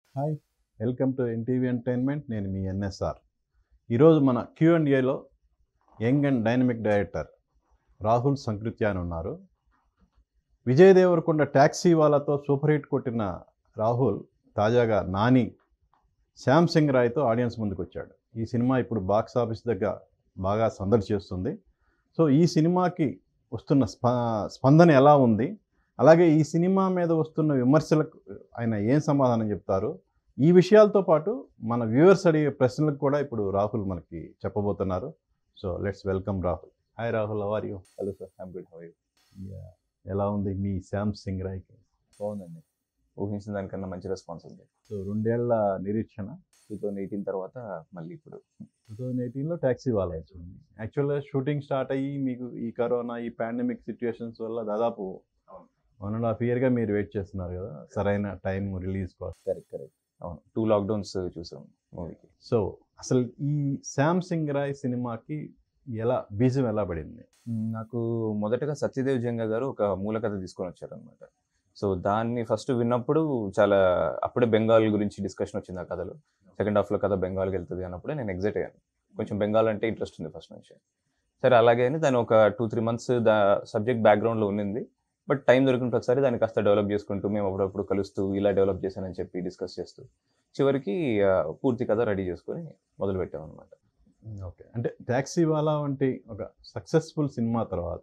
Hi welcome to NTV entertainment నేను మీ ఎన్ఎస్ఆర్ ఈరోజు మన క్యూ అండ్ ఏలో young and dynamic director Rahul Sankrityan అని ఉన్నారు విజయ్ దేవరకొండ ట్యాక్సీ వాళ్ళతో సూపర్ హిట్ కొట్టిన రాహుల్ తాజాగా నాని శ్యామ్ సింగ్ రాయ్తో ఆడియన్స్ ముందుకు వచ్చాడు ఈ సినిమా ఇప్పుడు బాక్స్ ఆఫీస్ దగ్గర బాగా సందడి చేస్తుంది సో ఈ సినిమాకి వస్తున్న స్ప స్పందన ఎలా ఉంది అలాగే ఈ సినిమా మీద వస్తున్న విమర్శలకు ఆయన ఏం సమాధానం చెప్తారు ఈ విషయాలతో పాటు మన వ్యూవర్స్ అడిగే ప్రశ్నలకు కూడా ఇప్పుడు రాహుల్ మనకి చెప్పబోతున్నారు so let's welcome Rahul hi Rahul how are you hello sir I'm good how you ఎలా ఉంది మీ శ్యామ్ సింగ్ రాయ్కి బాగుందండి ఊహించిన దానికన్నా మంచి రెస్పాన్స్ ఉంది సో రెండేళ్ల నిరీక్షణ టూ థౌజండ్ ఎయిటీన్ తర్వాత మళ్ళీ ఇప్పుడు టూ థౌజండ్ ఎయిటీన్లో ట్యాక్సీ వాళ్ళ వచ్చింది యాక్చువల్గా షూటింగ్ స్టార్ట్ అయ్యి మీకు ఈ కరోనా ఈ పాండమిక్ సిచ్యువేషన్స్ వల్ల దాదాపు వన్ అండ్ హాఫ్ ఇయర్గా మీరు వెయిట్ చేస్తున్నారు కదా సరైన టైం రిలీజ్ కోసం కరెక్ట్ కరెక్ట్ అవును టూ లాక్డౌన్స్ చూసాం మూవీకి సో అసలు ఈ శ్యామ్ సింగ్ రాయ్ సినిమాకి ఎలా బీజం ఎలా పడింది నాకు మొదటగా సత్యదేవ్ జంగ గారు ఒక మూల కథ తీసుకొని వచ్చారనమాట సో దాన్ని ఫస్ట్ విన్నప్పుడు చాలా అప్పుడే బెంగాల్ గురించి డిస్కషన్ వచ్చింది ఆ కథలో సెకండ్ హాఫ్లో కథ బెంగాల్కి వెళ్తుంది అన్నప్పుడే నేను ఎగ్జైట్ అయ్యాను కొంచెం బెంగాల్ అంటే ఇంట్రెస్ట్ ఉంది ఫస్ట్ నుంచి సరే అలాగే అని దాని ఒక టూ త్రీ మంత్స్ దా సబ్జెక్ట్ బ్యాక్గ్రౌండ్లో ఉన్నింది బట్ టైం దొరికిన ప్రతిసారి దాన్ని కాస్త డెవలప్ చేసుకుంటూ మేము అప్పుడప్పుడు కలుస్తూ ఇలా డెవలప్ చేశానని చెప్పి డిస్కస్ చేస్తూ చివరికి ఆ, పూర్తి కథ రెడీ చేసుకొని మొదలు పెట్టాం అనమాట ఓకే అంటే ట్యాక్సీ వాలా వంటి ఒక సక్సెస్ఫుల్ సినిమా తర్వాత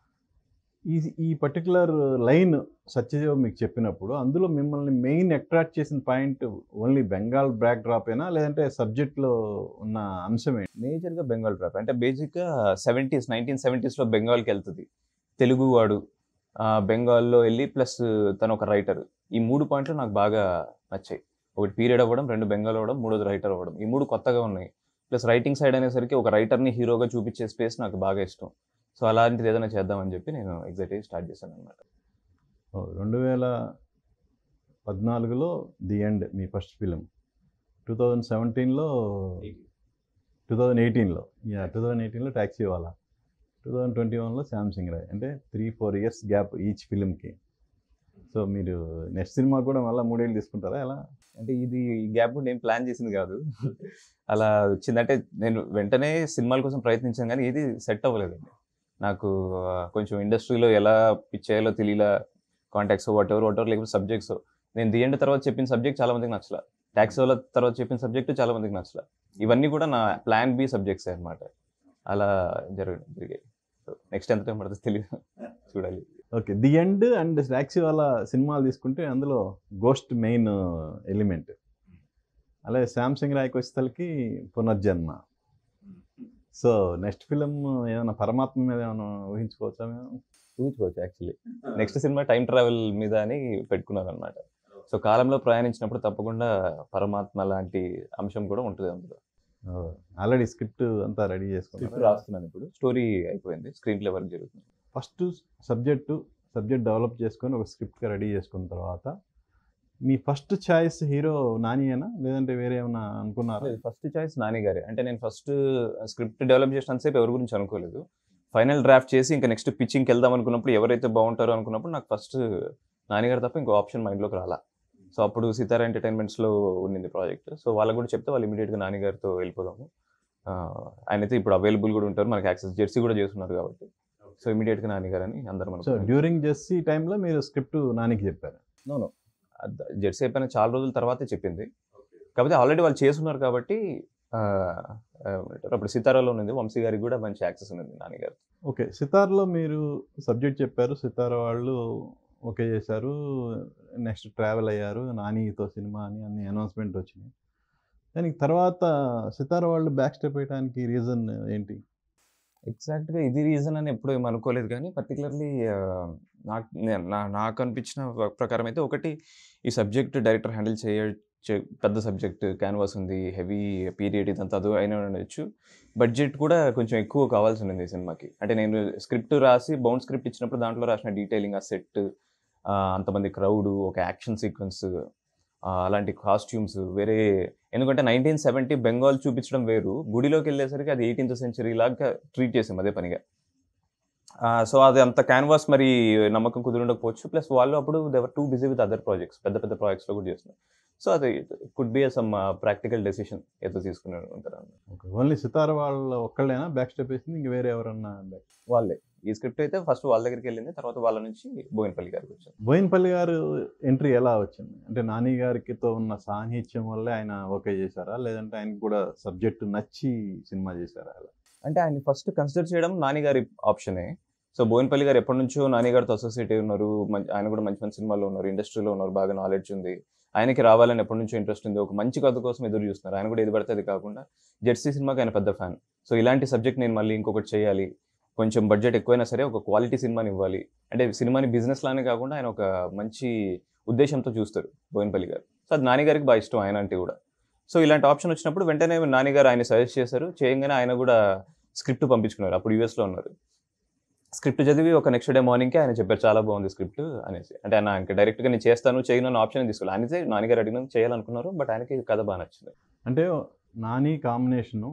ఈ ఈ పర్టికులర్ లైన్ సత్యదేవ్ మీకు చెప్పినప్పుడు అందులో మిమ్మల్ని మెయిన్ అట్రాక్ట్ చేసిన పాయింట్ ఓన్లీ బెంగాల్ బ్యాక్ డ్రాపేనా లేదంటే సబ్జెక్ట్లో ఉన్న అంశం ఏంటి మేజర్గా బెంగాల్ ట్రాప్ అంటే బేసిక్గా సెవెంటీస్ నైన్టీన్ సెవెంటీస్లో బెంగాల్కి వెళ్తుంది తెలుగు వాడు ఆ, బెంగాల్లో వెళ్ళి ప్లస్ తను ఒక రైటర్ ఈ మూడు పాయింట్లు నాకు బాగా నచ్చాయి ఒకటి పీరియడ్ అవ్వడం రెండు బెంగాల్ అవ్వడం మూడోది రైటర్ అవ్వడం ఈ మూడు కొత్తగా ఉన్నాయి ప్లస్ రైటింగ్ సైడ్ అనేసరికి ఒక రైటర్ని హీరోగా చూపించే స్పేస్ నాకు బాగా ఇష్టం సో అలాంటిది ఏదైనా చేద్దామని చెప్పి నేను ఎగ్జైట్ అయ్యి స్టార్ట్ చేశాను అనమాట ఓ, రెండు వేల పద్నాలుగులో ది ఎండ్ మీ ఫస్ట్ ఫిలిం టూ థౌజండ్ సెవెంటీన్లో టూ థౌజండ్ ఎయిటీన్లో యా టూ థౌజండ్ ఎయిటీన్లో taxi wala two thousand twenty వన్లో శాంసింగ్ రాయ్ అంటే three four years gap each ఫిలింకి సో మీరు నెక్స్ట్ సినిమా కూడా మళ్ళీ మూడేళ్ళు తీసుకుంటారా ఎలా అంటే ఇది ఈ గ్యాప్ నేను ప్లాన్ చేసింది కాదు అలా వచ్చిందంటే నేను వెంటనే సినిమాల కోసం ప్రయత్నించాను కానీ ఇది సెట్ అవ్వలేదండి నాకు ఆ, కొంచెం ఇండస్ట్రీలో ఎలా పిచ్ చేయాలో తెలియలా contacts whatever whatever లేకపోతే సబ్జెక్ట్స్ నేను ది ఎండ్ తర్వాత చెప్పిన సబ్జెక్ట్ చాలా మందికి నచ్చల ట్యాక్స్ వాళ్ళ తర్వాత చెప్పిన సబ్జెక్ట్ చాలా మందికి నచ్చల ఇవన్నీ కూడా నా ప్లాన్ బి సబ్జెక్ట్స్ అన్నమాట అలా జరగ జరిగాయి సో నెక్స్ట్ ఎంత టైం పడుతుంది తెలియదు చూడాలి okay the end and taxi వాళ్ళ సినిమాలు తీసుకుంటే అందులో గోస్ట్ మెయిన్ ఎలిమెంట్ అలాగే శాంసంగ్ రాయ్కి వచ్చేసరికి పునర్జన్మ సో నెక్స్ట్ ఫిలిం ఏమైనా పరమాత్మ మీద ఏమైనా ఊహించుకోవచ్చా మేము ఊహించుకోవచ్చు actually next cinema time travel మీద అని పెట్టుకున్నారు అనమాట సో కాలంలో ప్రయాణించినప్పుడు తప్పకుండా పరమాత్మ లాంటి అంశం కూడా ఉంటుంది అందులో ఆల్రెడీ స్క్రిప్ట్ అంతా రెడీ స్క్రిప్ట్ చేసుకున్నారు రాస్తున్నాను ఇప్పుడు స్టోరీ అయిపోయింది స్క్రీన్ ప్లే వర్క్ జరుగుతుంది ఫస్ట్ సబ్జెక్టు సబ్జెక్ట్ డెవలప్ చేసుకొని ఒక స్క్రిప్ట్గా రెడీ చేసుకున్న తర్వాత మీ ఫస్ట్ ఛాయిస్ హీరో నానియేనా లేదంటే వేరే ఏమైనా అనుకున్నారా ఫస్ట్ చాయిస్ నాని గారే అంటే నేను ఫస్ట్ స్క్రిప్ట్ డెవలప్ చేసినంతసేపు ఎవరి గురించి అనుకోలేదు ఫైనల్ డ్రాఫ్ట్ చేసి ఇంకా నెక్స్ట్ పిచ్చింగ్కి వెళ్దాం అనుకున్నప్పుడు ఎవరైతే బాగుంటారో అనుకున్నప్పుడు నాకు ఫస్ట్ నానిగారు తప్ప ఇంకో ఆప్షన్ మైండ్లోకి రాలా సో అప్పుడు సితారా ఎంటర్టైన్మెంట్స్లో ఉన్నింది ప్రాజెక్ట్ సో వాళ్ళకు కూడా చెప్తే వాళ్ళు ఇమీడియట్గా నానిగారితో వెళ్ళిపోదాము ఆ, ఆయన అయితే ఇప్పుడు అవైలబుల్ కూడా ఉంటారు మనకి యాక్సెస్ జెర్సీ కూడా చేస్తున్నారు కాబట్టి సో ఇమీడియట్గా నానిగారు అని అందరం సో అనుకున్నాం. డ్యూరింగ్ జెస్సీ టైంలో మీరు స్క్రిప్ట్ నానికి చెప్పారు నో నో అద్- జెర్సీ అయిపోయిన చాలా రోజుల తర్వాతే చెప్పింది కాకపోతే ఆల్రెడీ వాళ్ళు చేస్తున్నారు కాబట్టి ఆ, ఆ, అప్పుడు సితారాలో ఉన్నది వంశీ గారికి కూడా మంచి యాక్సెస్ ఉన్నది నాన్నగారు ఓకే సితార్లో మీరు సబ్జెక్ట్ చెప్పారు సితార వాళ్ళు ఓకే చేశారు నెక్స్ట్ ట్రావెల్ అయ్యారు నానితో సినిమా అని అన్ని అనౌన్స్మెంట్ వచ్చినాయి దానికి తర్వాత సితార వాళ్ళు బ్యాక్ స్టెప్ వేయడానికి రీజన్ ఏంటి ఎగ్జాక్ట్గా ఇది రీజన్ అని ఎప్పుడూ ఏం అనుకోలేదు కానీ పర్టికులర్లీ నాకు నే- నా- నాకు అనిపించిన వర్క్ ప్రకారం అయితే ఒకటి ఈ సబ్జెక్ట్ డైరెక్టర్ హ్యాండిల్ చేయ చే- పెద్ద సబ్జెక్ట్ క్యాన్వాస్ ఉంది హెవీ పీరియడ్ ఇదంతా అది అయినా ఉండొచ్చు బడ్జెట్ కూడా కొంచెం ఎక్కువ కావాల్సి ఉంది ఈ సినిమాకి అంటే నేను స్క్రిప్ట్ రాసి బౌండ్ స్క్రిప్ట్ ఇచ్చినప్పుడు దాంట్లో రాసిన డీటెయిలింగ్ ఆ సెట్ అంతమంది క్రౌడ్ ఒక యాక్షన్ సీక్వెన్స్ అలాంటి కాస్ట్యూమ్స్ వేరే ఎందుకంటే నైన్టీన్ సెవెంటీ బెంగాల్ చూపించడం వేరు గుడిలోకి వెళ్ళేసరికి అది ఎయిటీన్త్ సెంచరీ లాగా ట్రీట్ చేసాం అదే పనిగా సో అది అంత క్యాన్వాస్ మరి నమ్మకం కుదిరి ఉండకపోవచ్చు ప్లస్ వాళ్ళు అప్పుడు they were too busy with other projects పెద్ద పెద్ద ప్రాజెక్ట్స్లో కూడా చేస్తున్నారు సో అది could be some practical decision ఏదో తీసుకుని ఉంటారు ఓన్లీ సితార వాళ్ళ ఒక్కళ్ళేనా బ్యాక్ స్టెప్ వేసింది ఇంక వేరే ఎవరన్నా back- వాళ్ళే ఈ స్క్రిప్ట్ అయితే ఫస్ట్ వాళ్ళ దగ్గరికి వెళ్ళింది తర్వాత వాళ్ళ నుంచి బోయినపల్లి గారికి వచ్చింది బోయినపల్లి గారు ఎంట్రీ ఎలా వచ్చింది అంటే నాని గారికితో ఉన్న సాహిత్యం వల్లే ఆయన ఓకే చేశారా లేదంటే ఆయనకి కూడా సబ్జెక్ట్ నచ్చి సినిమా చేశారా అలా అంటే ఆయన ఫస్ట్ కన్సిడర్ చేయడం నాని గారి ఆప్షనే సో బోయినపల్లి గారు ఎప్పటి నుంచో నాని గారితో అసోసియేట్ అయి ఉన్నారు మంచి- ఆయన కూడా మంచి మంచి సినిమాల్లో ఉన్నారు ఇండస్ట్రీలో ఉన్నారు బాగా నాలెడ్జ్ ఉంది ఆయనకి రావాలని ఎప్పటి నుంచో ఇంట్రెస్ట్ ఉంది ఒక మంచి కథ కోసం ఎదురు చూస్తున్నారు ఆయన కూడా ఏది పడితే అది కాకుండా జెర్సీ సినిమాకి ఆయన పెద్ద ఫ్యాన్ సో ఇలాంటి సబ్జెక్ట్ నేను మళ్ళీ ఇంకొకటి చేయాలి కొంచెం బడ్జెట్ ఎక్కువైనా సరే ఒక క్వాలిటీ సినిమాని ఇవ్వాలి అంటే సినిమాని బిజినెస్ లానే కాకుండా ఆయన ఒక మంచి ఉద్దేశంతో చూస్తారు బోయినపల్లి గారు సో అది నాని గారికి బాగా ఇష్టం ఆయన అంటే కూడా సో ఇలాంటి ఆప్షన్ వచ్చినప్పుడు వెంటనే నాని గారు ఆయన సజెస్ట్ చేశారు చేయగానే ఆయన కూడా స్క్రిప్ట్ పంపించుకున్నారు అప్పుడు యూఎస్లో ఉన్నారు స్క్రిప్ట్ చదివి ఒక నెక్స్ట్ డే మార్నింగ్కి ఆయన చెప్పారు చాలా బాగుంది స్క్రిప్ట్ అనేసి అంటే ఆయన ఇంకా డైరెక్ట్గా నేను చేస్తాను చేయను అనే ఆప్షన్ తీసుకోవాలి ఆయనతే నాన్నగారు అడిగినందుకు చేయాలనుకున్నారు బట్ ఆయనకి ఈ కథ బాగా నచ్చింది అంటే నాని కాంబినేషను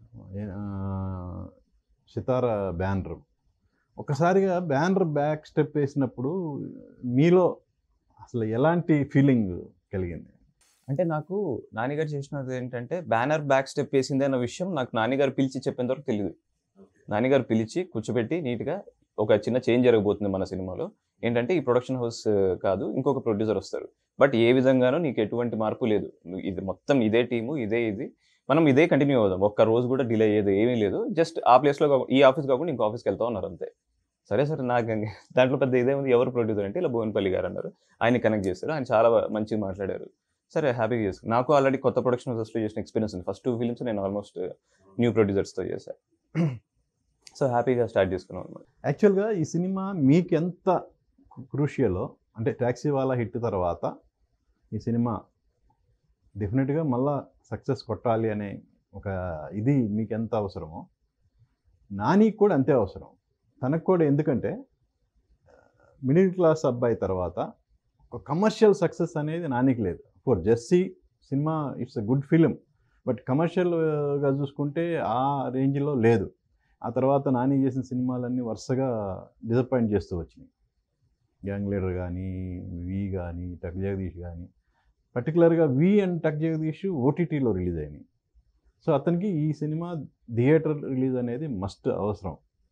సితార బ్యానర్ ఒకసారిగా బ్యానర్ బ్యాక్ స్టెప్ వేసినప్పుడు మీలో అసలు ఎలాంటి ఫీలింగ్ కలిగింది అంటే నాకు నాన్నగారు చేసినది ఏంటంటే బ్యానర్ బ్యాక్ స్టెప్ వేసింది అన్న విషయం నాకు నాన్నగారు పిలిచి చెప్పేంత వరకు తెలియదు నాన్నగారు పిలిచి కూర్చోబెట్టి నీట్గా ఒక చిన్న చేంజ్ జరగబోతుంది మన సినిమాలో ఏంటంటే ఈ ప్రొడక్షన్ హౌస్ కాదు ఇంకొక ప్రొడ్యూసర్ వస్తారు బట్ ఏ విధంగానూ నీకు ఎటువంటి మార్పు లేదు నువ్వు ఇది మొత్తం ఇదే టీము ఇదే ఇది మనం ఇదే కంటిన్యూ అవుదాం ఒక్క రోజు కూడా డిలే అయ్యేది ఏమీ లేదు జస్ట్ ఆ ప్లేస్లో ఈ ఆఫీస్ కాకుండా ఇంకో ఆఫీస్కి వెళ్తా ఉన్నారు అంతే సరే సరే నాకు ఇంక దాంట్లో పెద్ద ఇదే ఉంది ఎవరు ప్రొడ్యూసర్ అంటే ఇలా భువనపల్లి గారు అన్నారు ఆయన కనెక్ట్ చేశారు ఆయన చాలా మంచిగా మాట్లాడారు సరే హ్యాపీగా చేసుకున్నాను నాకు ఆల్రెడీ కొత్త ప్రొడక్షన్ హౌసెస్లో చేసిన ఎక్స్పీరియన్స్ ఉంది ఫస్ట్ టూ ఫిలిమ్స్ నేను ఆల్మోస్ట్ న్యూ ప్రొడ్యూసర్స్తో చేశాను సో హ్యాపీగా స్టార్ట్ చేసుకున్నాం అనమాట యాక్చువల్గా ఈ సినిమా మీకు ఎంత క్రూషియలో అంటే ట్యాక్సీ వాళ్ళ హిట్ తర్వాత ఈ సినిమా డెఫినెట్గా మళ్ళా సక్సెస్ కొట్టాలి అనే ఒక ఇది మీకు ఎంత అవసరమో నానికి కూడా అంతే అవసరం తనకు కూడా ఎందుకంటే మిడిల్ క్లాస్ అబ్బాయి తర్వాత ఒక కమర్షియల్ సక్సెస్ అనేది నానికి లేదు ఫర్ జెస్సీ cinema it's a good film but కమర్షియల్గా చూసుకుంటే ఆ రేంజ్లో లేదు ఆ తర్వాత నాని చేసిన సినిమాలన్నీ వరుసగా డిసప్పాయింట్ చేస్తూ వచ్చినాయి గ్యాంగ్ లీడర్ కానీ వి కానీ టక్ జగదీష్ కానీ పర్టికులర్గా వి అండ్ టక్ జగదీష్ ఓటీటీలో రిలీజ్ అయినాయి సో అతనికి ఈ సినిమా థియేటర్ రిలీజ్ అనేది మస్ట్ అవసరం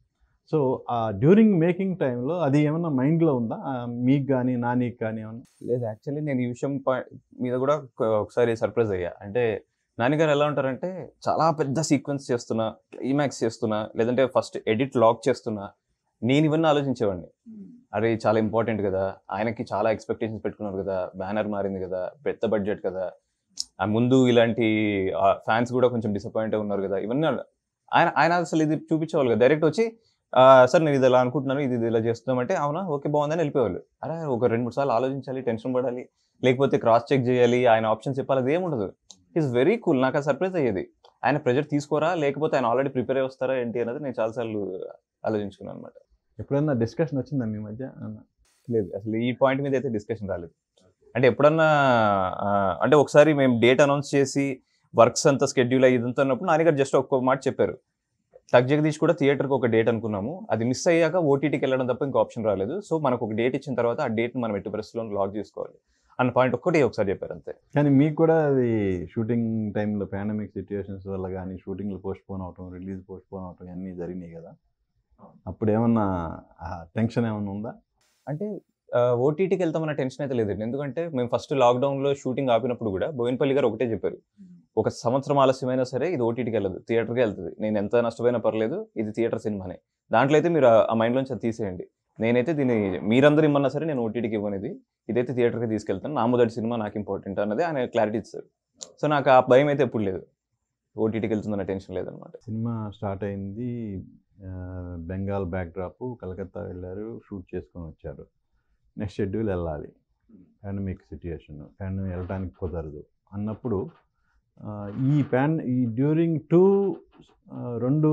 సో ఆ డ్యూరింగ్ మేకింగ్ టైంలో అది ఏమన్నా మైండ్లో ఉందా ఆ, మీకు కానీ నానికి కానీ ఏమన్నా లేదు యాక్చువల్లీ నేను ఈ విషయం పా- మీద కూడా ఒక- ఒకసారి సర్ప్రైజ్ అయ్యా అంటే నాన్నగారు ఎలా ఉంటారంటే చాలా పెద్ద సీక్వెన్స్ చేస్తున్నా క్లైమాక్స్ చేస్తున్నా లేదంటే ఫస్ట్ ఎడిట్ లాక్ చేస్తున్నా నేను ఇవన్నీ ఆలోచించేవాడిని అరే ఇది చాలా ఇంపార్టెంట్ కదా ఆయనకి చాలా ఎక్స్పెక్టేషన్స్ పెట్టుకున్నారు కదా బ్యానర్ మారింది కదా పెద్ద బడ్జెట్ కదా ఆ ముందు ఇలాంటి ఫ్యాన్స్ కూడా కొంచెం డిసప్పాయింట్ ఉన్నారు కదా ఇవన్నీ ఆయన ఆయన అసలు ఇది చూపించేవాళ్ళు కదా డైరెక్ట్ వచ్చి "ఆ, సార్ నేను ఇది ఇలా అనుకుంటున్నాను ఇది ఇది ఇలా చేస్తున్నామంటే అవునా ఓకే బాగుందని వెళ్ళిపోయేవాళ్ళు అరే ఒక రెండు మూడు సార్లు ఆలోచించాలి టెన్షన్ పడాలి లేకపోతే క్రాస్ చెక్ చేయాలి ఆయన ఆప్షన్స్ చెప్పాలి అది ఏముండదు ఈజ్ వెరీ కూల్ నాకు అది సర్ప్రైజ్ అయ్యేది ఆయన ప్రెజర్ తీసుకోరా లేకపోతే ఆయన ఆల్రెడీ ప్రిపేర్ అయి వస్తారా ఏంటి అనేది నేను చాలాసార్లు ఆలోచించుకున్నాను అనమాట ఎప్పుడన్నా డిస్కషన్ వచ్చిందా మీ మధ్య అన్న లేదు అసలు ఈ పాయింట్ మీద అయితే డిస్కషన్ రాలేదు అంటే ఎప్పుడన్నా ఆ, అంటే ఒకసారి మేము డేట్ అనౌన్స్ చేసి వర్క్స్ అంతా స్కెడ్యూల్ అయ్యి ఇదంతా ఉన్నప్పుడు నాన్నగారు జస్ట్ ఒక్క మాట చెప్పారు టక్ జగదీష్ కూడా థియేటర్కి ఒక డేట్ అనుకున్నాము అది మిస్ అయ్యాక ఓటీటీకి వెళ్ళడం తప్ప ఇంకో ఆప్షన్ రాలేదు సో మనకు ఒక డేట్ ఇచ్చిన తర్వాత ఆ డేట్ మనం ఎట్టి పరిస్థితుల్లో లాక్ చేసుకోవాలి అన్న పాయింట్ ఒక్కటి ఒకసారి చెప్పారు అంతే కానీ మీకు కూడా అది షూటింగ్ టైంలో పాండమిక్ సిచ్యువేషన్స్ వల్ల కానీ షూటింగ్లు పోస్ట్ పోన్ అవటం రిలీజ్ పోస్ట్ పోన్ అవటం అన్నీ జరిగినాయి కదా అప్పుడు ఏమన్నా టెన్షన్ ఏమన్నా ఉందా అంటే ఓటీటీకి వెళ్తామన్న టెన్షన్ అయితే లేదండి ఎందుకంటే మేము ఫస్ట్ లాక్డౌన్లో షూటింగ్ ఆపినప్పుడు కూడా బోయినపల్లి గారు ఒకటే చెప్పారు ఒక సంవత్సరం ఆలస్యమైనా సరే ఇది ఓటీటీకి వెళ్ళదు థియేటర్కి వెళ్తుంది నేను ఎంత నష్టపోయినా పర్లేదు ఇది థియేటర్ సినిమానే దాంట్లో అయితే మీరు ఆ మైండ్లోంచి అది తీసేయండి నేనైతే దీన్ని మీరందరూ ఇమ్మన్నా సరే నేను ఓటీటీకి ఇవ్వనిది ఇదైతే థియేటర్కి తీసుకెళ్తాను నా మొదటి సినిమా నాకు ఇంపార్టెంట్ అన్నది ఆయన క్లారిటీ ఇస్తారు సో నాకు ఆ భయం అయితే ఎప్పుడు లేదు ఓటీటీకి వెళ్తుందన్న టెన్షన్ లేదనమాట సినిమా స్టార్ట్ అయింది ఆ, బెంగాల్ బ్యాక్డ్రాప్ కలకత్తా వెళ్ళారు షూట్ చేసుకొని వచ్చారు నెక్స్ట్ షెడ్యూల్ వెళ్ళాలి పాండమిక్ సిచ్యుయేషన్ అండ్ వెళ్ళటానికి కుదరదు అన్నప్పుడు ఆ, ఈ ప్యాన్ ఈ డ్యూరింగ్ టూ రెండు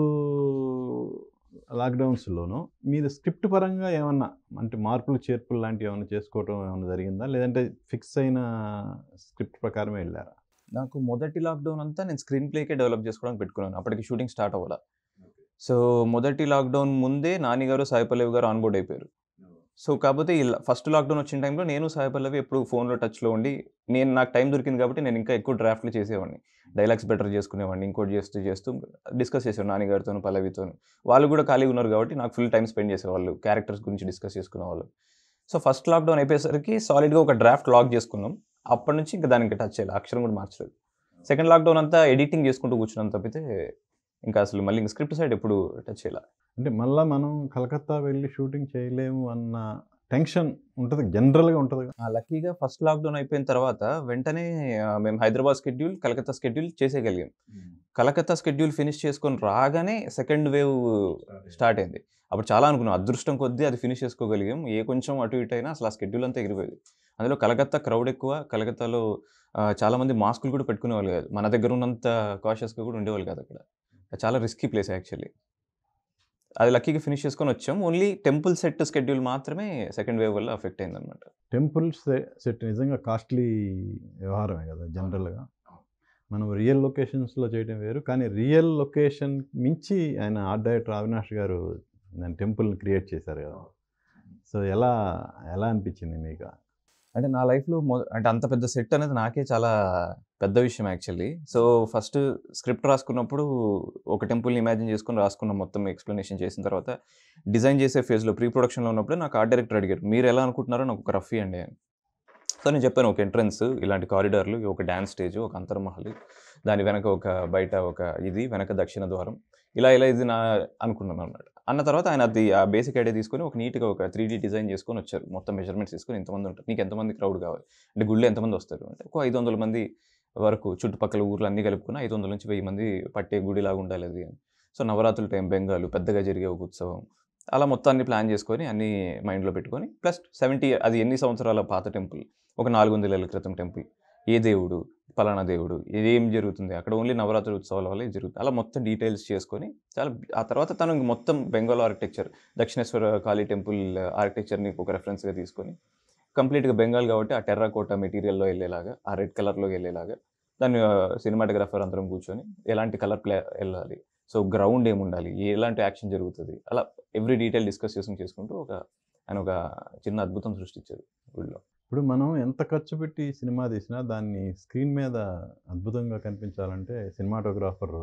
లాక్డౌన్స్లోనూ మీరు స్క్రిప్ట్ పరంగా ఏమన్నా అంటే మార్పులు చేర్పులు లాంటివి ఏమైనా చేసుకోవటం ఏమైనా జరిగిందా లేదంటే ఫిక్స్ అయిన స్క్రిప్ట్ ప్రకారమే వెళ్ళారా నాకు మొదటి లాక్డౌన్ అంతా నేను స్క్రీన్ ప్లేకే డెవలప్ చేసుకోవడానికి పెట్టుకున్నాను అప్పటికి షూటింగ్ స్టార్ట్ అవ్వాల సో మొదటి లాక్డౌన్ ముందే నాని గారు సాయి పల్లవి గారు ఆన్బోర్డ్ అయిపోయారు సో కాకపోతే ఈ ఫస్ట్ లాక్డౌన్ వచ్చిన టైంలో నేను సాయి పల్లవి ఎప్పుడు ఫోన్లో టచ్లో ఉండి నేను నాకు టైం దొరికింది కాబట్టి నేను ఇంకా ఎక్కువ డ్రాఫ్ట్లు చేసేవాడిని డైలాగ్స్ బెటర్ చేసుకునేవాడిని ఇంకోటి చేస్తూ చేస్తూ డిస్కస్ చేసేవాడు నాన్నగారితో పల్లవితో వాళ్ళు కూడా ఖాళీగా ఉన్నారు కాబట్టి నాకు ఫుల్ టైం స్పెండ్ చేసేవాళ్ళు క్యారెక్టర్స్ గురించి డిస్కస్ చేసుకునేవాళ్ళు సో ఫస్ట్ లాక్డౌన్ అయిపోయేసరికి సాలిడ్గా ఒక డ్రాఫ్ట్ లాక్ చేసుకున్నాం అప్పటి నుంచి ఇంకా దానికి టచ్ చేయాలి అక్షరం కూడా మార్చలేదు సెకండ్ లాక్డౌన్ అంతా ఎడిటింగ్ చేసుకుంటూ కూర్చున్నాం తప్పితే ఇంకా అసలు మళ్ళీ స్క్రిప్ట్ సైడ్ ఎప్పుడు టచ్ చేయాలి అంటే మళ్ళీ మనం కలకత్తా వెళ్ళి షూటింగ్ చేయలేము అన్న టెన్షన్ ఉంటుంది జనరల్గా ఉంటుంది ఆ, లక్కీగా ఫస్ట్ లాక్డౌన్ అయిపోయిన తర్వాత వెంటనే ఆ, మేము హైదరాబాద్ స్కెడ్యూల్ కలకత్తా స్కెడ్యూల్ చేసేయగలిగాం కలకత్తా స్కెడ్యూల్ ఫినిష్ చేసుకొని రాగానే సెకండ్ వేవ్ స్టార్ట్ అయింది అప్పుడు చాలా అనుకున్నాం అదృష్టం కొద్దీ అది ఫినిష్ చేసుకోగలిగాం ఏ కొంచెం అటు ఇటు అయినా అసలు ఆ స్కెడ్యూల్ అంతా ఎగిరిపోయేది అందులో కలకత్తా క్రౌడ్ ఎక్కువ కలకత్తాలో ఆ, చాలా మంది మాస్కులు కూడా పెట్టుకునేవాళ్ళు కాదు మన దగ్గర ఉన్నంత కాషియస్గా కూడా ఉండేవాళ్ళు కాదు అక్కడ చాలా రిస్కీ ప్లేస్ యాక్చువల్లీ అది లక్కీగా ఫినిష్ చేసుకొని వచ్చాం ఓన్లీ టెంపుల్ సెట్ స్కెడ్యూల్ మాత్రమే సెకండ్ వేవ్ వల్ల అఫెక్ట్ అయింది అనమాట టెంపుల్ సెట్ నిజంగా కాస్ట్లీ వ్యవహారమే కదా జనరల్గా మనం రియల్ లొకేషన్స్లో చేయడం వేరు కానీ రియల్ లొకేషన్ మించి ఆయన ఆర్ట్ డైరెక్టర్ అవినాష్ గారు దాని టెంపుల్ని క్రియేట్ చేశారు కదా సో ఎలా ఎలా అనిపించింది మీకు అంటే నా లైఫ్లో మొ అంటే అంత పెద్ద సెట్ అనేది నాకే చాలా పెద్ద విషయం యాక్చువల్లీ సో ఫస్ట్ స్క్రిప్ట్ రాసుకున్నప్పుడు ఒక టెంపుల్ని ఇమాజిన్ చేసుకొని రాసుకున్న మొత్తం ఎక్స్ప్లెనేషన్ చేసిన తర్వాత డిజైన్ చేసే ఫేజ్లో ప్రీ ప్రొడక్షన్లో ఉన్నప్పుడు నాకు ఆర్ట్ డైరెక్టర్ అడిగారు మీరు ఎలా అనుకుంటున్నారో నాకు ఒక రఫ్ అండి అని సో నేను చెప్పాను ఒక ఎంట్రన్స్ ఇలాంటి కారిడార్లు ఒక డ్యాన్స్ స్టేజ్ ఒక అంతర్మహల్ దాని వెనక ఒక బయట ఒక ఇది వెనక దక్షిణ ద్వారం ఇలా ఇలా ఇది నా అనుకున్నాను అన్నమాట అన్న తర్వాత ఆయన అది ఆ బేసిక్ ఐడియా తీసుకొని ఒక నీట్గా ఒక త్రీ డిజైన్ చేసుకొని వచ్చారు మొత్తం మెజర్మెంట్స్ తీసుకొని ఇంతమంది ఉంటారు నీకు ఎంతమంది క్రౌడ్ కావాలి అంటే గుళ్ళు ఎంతమంది వస్తారు అంటే ఒక ఐదు వందల మంది వరకు చుట్టుపక్కల ఊర్లు అన్నీ కలుపుకుని ఐదు వందల నుంచి వెయ్యి మంది పట్టే గుడిలాగా ఉండాలి అది అని సో నవరాత్రుల టైం బెంగాలు పెద్దగా జరిగే ఒక ఉత్సవం అలా మొత్తాన్ని ప్లాన్ చేసుకొని అన్ని మైండ్లో పెట్టుకొని ప్లస్ సెవెంటీ అది ఎన్ని సంవత్సరాల పాత టెంపుల్ ఒక నాలుగు వందల ఏళ్ళ క్రితం టెంపుల్ ఏ దేవుడు పలానా దేవుడు ఏం జరుగుతుంది అక్కడ ఓన్లీ నవరాత్రి ఉత్సవాల వల్ల ఇది జరుగుతుంది అలా మొత్తం డీటెయిల్స్ చేసుకొని చాలా ఆ తర్వాత తను ఇంక మొత్తం బెంగాల్ ఆర్కిటెక్చర్ దక్షిణేశ్వర కాళీ టెంపుల్ ఆర్కిటెక్చర్ని ఒక రెఫరెన్స్గా తీసుకొని కంప్లీట్గా బెంగాల్ కాబట్టి ఆ టెర్రాకోట మెటీరియల్లో వెళ్ళేలాగా ఆ రెడ్ కలర్లో వెళ్ళేలాగా దాన్ని సినిమాటోగ్రాఫర్ అందరం కూర్చొని ఎలాంటి కలర్ ప్లే వెళ్ళాలి సో గ్రౌండ్ ఏముండాలి ఎలాంటి యాక్షన్ జరుగుతుంది అలా ఎవ్రీ డీటెయిల్ డిస్కస్ చేసుకుని చేసుకుంటూ ఒక ఆయన ఒక చిన్న అద్భుతం సృష్టించారు ఊళ్ళో ఇప్పుడు మనం ఎంత ఖర్చు పెట్టి సినిమా తీసినా దాన్ని స్క్రీన్ మీద అద్భుతంగా కనిపించాలంటే సినిమాటోగ్రాఫర్